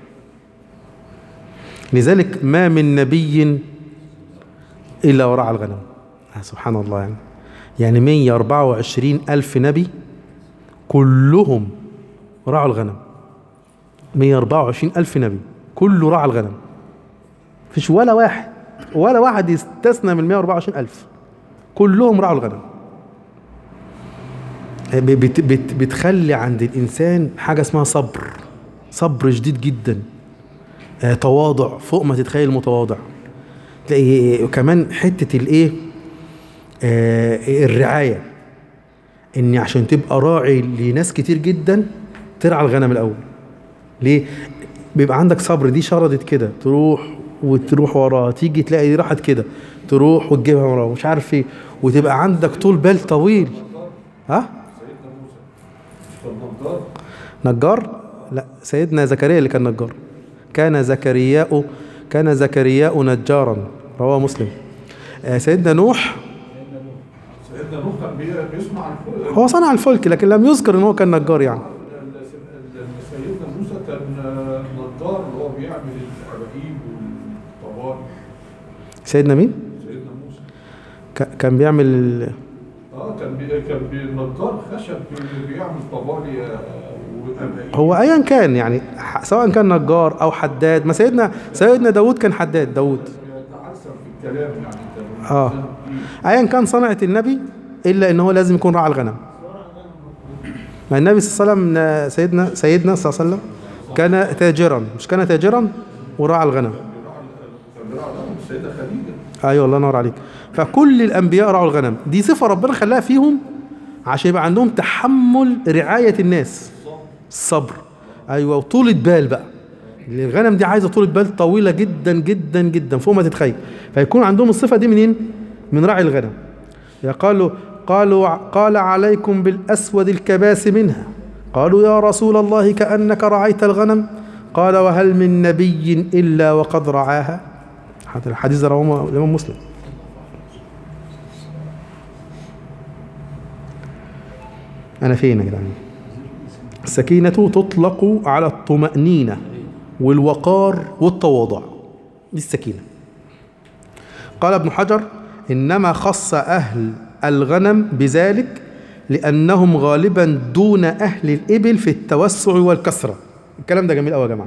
لذلك ما من نبي إلا ورعى الغنم آه سبحان الله يعني يعني 124 ألف نبي كلهم رعوا الغنم 124 ألف نبي كله رعى الغنم مفيش ولا واحد ولا واحد يستثنى من 124 ألف كلهم راعوا الغنم بت بت بتخلي عند الإنسان حاجة اسمها صبر صبر شديد جدا آه، تواضع فوق ما تتخيل متواضع تلاقي كمان حتة الايه آه، الرعاية ان عشان تبقى راعي لناس كتير جدا ترعى الغنم الاول ليه بيبقى عندك صبر دي شردت كده تروح وتروح وراها تيجي تلاقي دي راحت كده تروح وتجيبها وراها مش عارف ايه وتبقى عندك طول بال طويل ها سيدنا موسى مش كان نجار نجار لا سيدنا زكريا اللي كان نجار كان زكرياء كان زكرياء نجارا رواه مسلم آه، سيدنا نوح سيدنا نوح كان بي- بيصنع الفلك هو صنع الفلك لكن لم يذكر ان هو كان نجار يعني ال- ال- سيدنا موسى كان آه، نجار اللي هو بيعمل الأباقيب والطبال سيدنا مين سيدنا موسى ك- كان بيعمل ال- اه كان بي كان بي نجار خشب بي- بيعمل طبالي آه، وأباقيب هو ايا كان يعني ح- سواء كان نجار او حداد ما سيدنا سيدنا داود كان حداد داود بيتعسف في الكلام يعني كان آه. إنسان فيه. ايا كان صنعة النبي الا ان هو لازم يكون راعي الغنم ما النبي صلى الله عليه وسلم سيدنا سيدنا صلى الله عليه وسلم كان تاجرا مش كان تاجرا وراعى الغنم كان بيراعي الغنم السيدة خديجة ايوه الله ينور عليك فكل الانبياء راعوا الغنم دي صفه ربنا خلاها فيهم عشان يبقى عندهم تحمل رعايه الناس الصبر ايوه وطولة بال بقى الغنم دي عايزه طولة بال طويله جدا جدا جدا فوق ما تتخيل فيكون عندهم الصفه دي منين من راعي الغنم يا قالوا قالوا قال عليكم بالاسود الكباس منها قالوا يا رسول الله كانك رعيت الغنم قال وهل من نبي الا وقد رعاها هذا الحديث ده رواه الامام مسلم انا فين يا جدعان السكينة تطلق على الطمأنينة والوقار والتواضع دي السكينة قال ابن حجر إنما خص أهل الغنم بذلك لأنهم غالبا دون أهل الإبل في التوسع والكثرة الكلام ده جميل أوي يا جماعة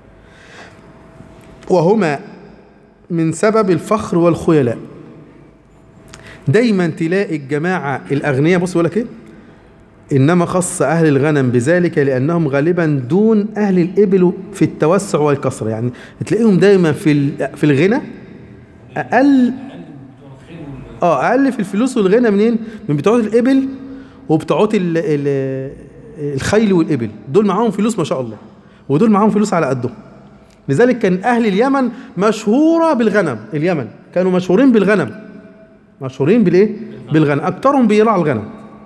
وهما من سبب الفخر والخيلاء دايما تلاقي الجماعة الأغنياء بص يقول لك إيه إنما خص أهل الغنم بذلك لأنهم غالبا دون أهل الإبل في التوسع والكثرة يعني تلاقيهم دايما في ال- في الغنى أقل اه أقل في الفلوس والغنى منين؟ من بتوع الإبل وبتوعات ال- ال- الخيل والإبل دول معاهم فلوس ما شاء الله ودول معاهم فلوس على قدهم لذلك كان أهل اليمن مشهورة بالغنم اليمن كانوا مشهورين بالغنم مشهورين بالإيه؟ بالغنم أكثرهم بيراعوا الغنم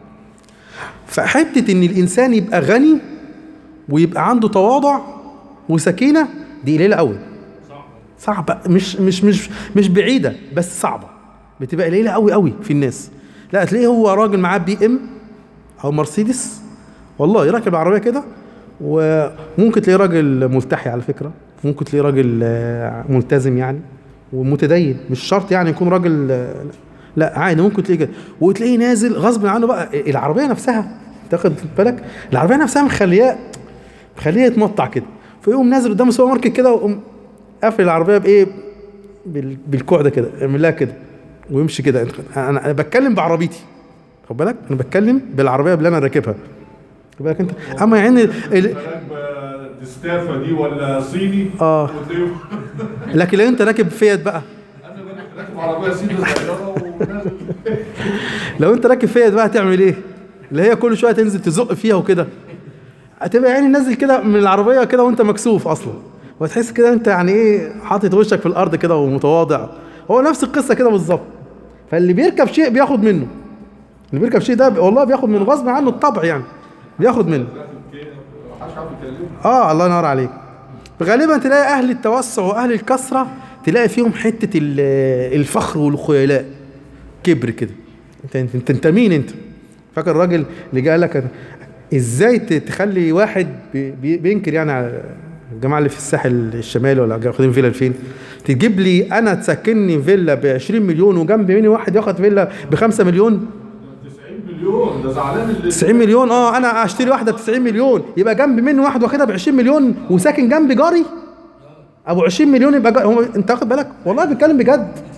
فحته ان الانسان يبقى غني ويبقى عنده تواضع وسكينه دي قليله قوي صعبه مش مش مش مش بعيده بس صعبه بتبقى قليله قوي قوي في الناس لا تلاقيه هو راجل معاه بي ام او مرسيدس والله يركب العربيه كده وممكن تلاقيه راجل ملتحي على فكره ممكن تلاقيه راجل آه، ملتزم يعني ومتدين مش شرط يعني يكون راجل آه، لا عادي ممكن تلاقيه كده وتلاقيه نازل غصب عنه بقى العربيه نفسها تاخد بالك العربيه نفسها مخلياه مخليه يتمطع كده فيقوم نازل قدام السوبر ماركت كده ويقوم قافل العربيه بايه بال- بالكوع ده كده يعمل لها كده ويمشي كده انا أنا بتكلم بعربيتي خد بالك انا بتكلم بالعربيه اللي انا راكبها خد بالك انت اما يعني ال- ال- راكبه ديستافا دي ولا صيني آه. وتلاقيه- لكن لو انت راكب فيات بقى انا بقى راكب عربيه صيني صغيره ونازل لو انت راكب فيات بقى هتعمل ايه اللي هي كل شويه تنزل تزق فيها وكده هتبقى يعني نازل كده من العربيه كده وانت مكسوف اصلا وتحس كده انت يعني ايه حاطط وشك في الارض كده ومتواضع هو نفس القصه كده بالظبط فاللي بيركب شيء بياخد منه اللي بيركب شيء ده والله بياخد منه غصب عنه الطبع يعني بياخد منه محدش عارف يكلمه اه الله ينور عليك غالبا تلاقي اهل التوسع واهل الكثره تلاقي فيهم حته ال- الفخر والخيلاء كبر كده انت انت انت, انت مين انت فاكر الراجل اللي جه قال لك أنا- ازاي ت- تخلي واحد بي- بي- بينكر يعني على الجماعه اللي في الساحل الشمالي ولا واخدين فيلا فين تجيب لي انا تسكنني فيلا ب 20 مليون وجنب مني واحد ياخد فيلا ب 5 مليون 90 مليون ده زعلان اللي 90 مليون اه انا اشتري واحده ب 90 مليون يبقى جنب مني واحد واخدها ب 20 مليون وساكن جنب جاري ابو 20 مليون يبقى جاري هو انت واخد بالك والله بتكلم بجد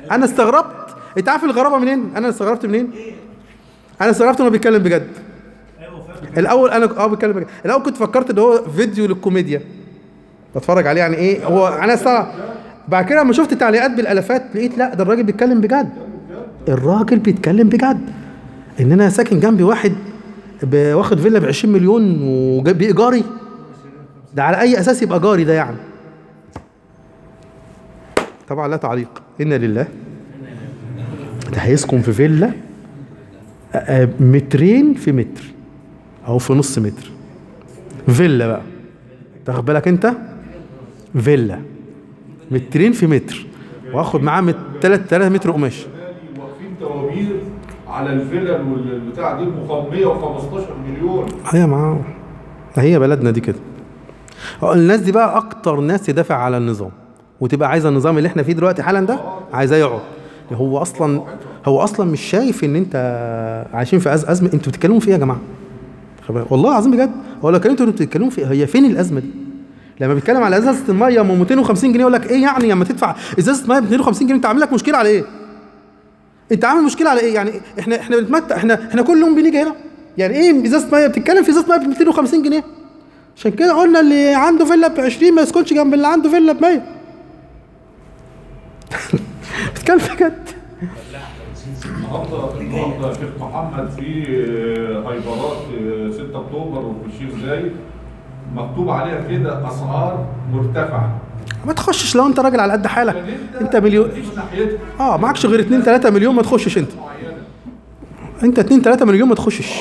انا استغربت انت عارف الغرابه منين انا استغربت منين انا استغربت انه بيتكلم بجد الاول انا اه بيتكلم بجد الاول كنت فكرت ان هو فيديو للكوميديا بتفرج عليه يعني ايه هو انا استغرب بعد كده لما شفت تعليقات بالالافات لقيت لا ده الراجل بيتكلم بجد الراجل بيتكلم بجد ان انا ساكن جنبي واحد ب- واخد فيلا ب 20 مليون وبايجاري ده على اي اساس يبقى جاري ده يعني طبعا لا تعليق انا لله ده هيسكن في فيلا آه، آه، مترين في متر او في نص متر فيلا بقى تاخد بالك انت فيلا مترين في متر واخد معاه مت... 3 3 متر قماش بالي واقفين توابير على الفلل والبتاع دي ب 115 مليون هي معاه هي بلدنا دي كده اه الناس دي بقى اكتر ناس تدافع على النظام وتبقى عايزه النظام اللي احنا فيه دلوقتي حالا ده عايزاه يقعد هو اصلا هو اصلا مش شايف ان انت عايشين في أز- ازمه انتوا بتتكلموا في ايه يا جماعه خد بالك. والله العظيم بجد هو لو كلمتوا انتوا بتتكلموا في إيه؟ هي فين الازمه دي لما بيتكلم على ازازه الميه ام 250 جنيه يقول لك ايه يعني لما تدفع ازازه ميه ب 250 جنيه انت عامل لك مشكله على ايه انت عامل مشكله على ايه يعني احنا احنا بنتمتع احنا احنا كل يوم بنيجي هنا يعني ايه ازازه ميه بتتكلم في ازازه ميه ب 250 جنيه عشان كده قلنا اللي عنده فيلا ب 20 ما يسكنش جنب اللي عنده فيلا ب 100 بتتكلم بجد النهارده النهارده شيخ محمد في هايبرات في 6 اكتوبر وفي الشيخ زايد مكتوب عليها كده اسعار مرتفعه ما تخشش لو انت راجل على قد حالك لكن انت مليون مفيش ناحيتها اه معكش غير 2 3 مليون ما تخشش انت معينه انت 2 3 مليون ما تخشش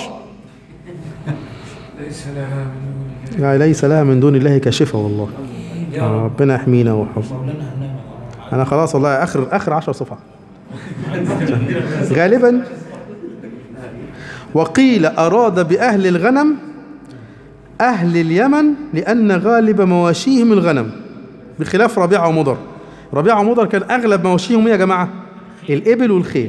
ليس لها من لا ليس لها من دون الله كاشفه والله آه، ربنا يحمينا ويحفظنا مولانا هنام انا خلاص والله اخر اخر 10 صفحه غالبا وقيل اراد باهل الغنم اهل اليمن لان غالب مواشيهم الغنم بخلاف ربيعه ومضر ربيعه ومضر كان اغلب مواشيهم إيه يا جماعه الابل والخيل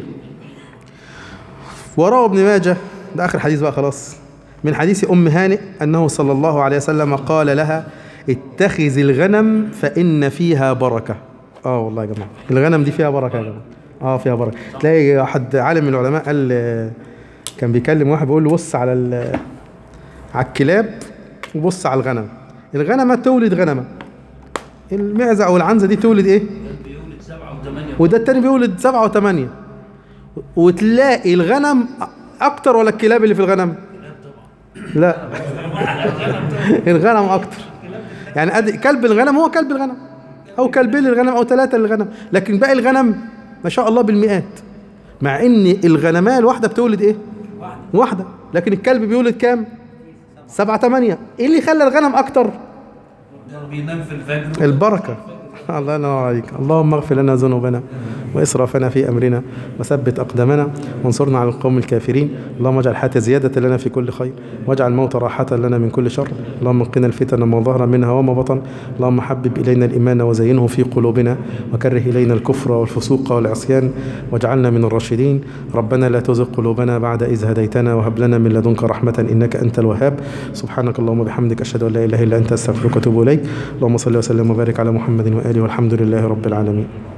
وروى ابن ماجه ده اخر حديث بقى خلاص من حديث ام هانئ انه صلى الله عليه وسلم قال لها اتخذ الغنم فان فيها بركه اه والله يا جماعه الغنم دي فيها بركه يا جماعه اه فيها بركه تلاقي واحد عالم من العلماء قال آه، كان بيكلم واحد بيقول له بص على ال- على الكلاب وبص على الغنم الغنمه تولد غنمه المعزه او العنزه دي تولد ايه بيولد سبعة وثمانية وده التاني بيولد سبعة وثمانية وتلاقي الغنم أكتر ولا الكلاب اللي في الغنم؟ لا الغنم أكتر يعني أدي كلب الغنم هو كلب الغنم أو كلبين للغنم أو ثلاثة للغنم لكن باقي الغنم ما شاء الله بالمئات مع إن الغنماية الواحدة بتولد إيه؟ واحدة لكن الكلب بيولد كام؟ سبعة ثمانية إيه اللي خلى الغنم أكتر؟ بينام في الفجر البركة الله ينور عليك اللهم اغفر لنا ذنوبنا وإسرافنا في أمرنا وثبت أقدامنا وانصرنا على القوم الكافرين اللهم اجعل الحياة زيادة لنا في كل خير واجعل الموت راحة لنا من كل شر اللهم انقنا الفتن ما ظهر منها وما بطن اللهم حبب إلينا الإيمان وزينه في قلوبنا وكره إلينا الكفر والفسوق والعصيان واجعلنا من الراشدين ربنا لا تزغ قلوبنا بعد إذ هديتنا وهب لنا من لدنك رحمة إنك أنت الوهاب سبحانك اللهم وبحمدك أشهد أن لا إله إلا أنت أستغفرك وأتوب إليك اللهم صل وسلم وبارك على محمد وآله والحمد لله رب العالمين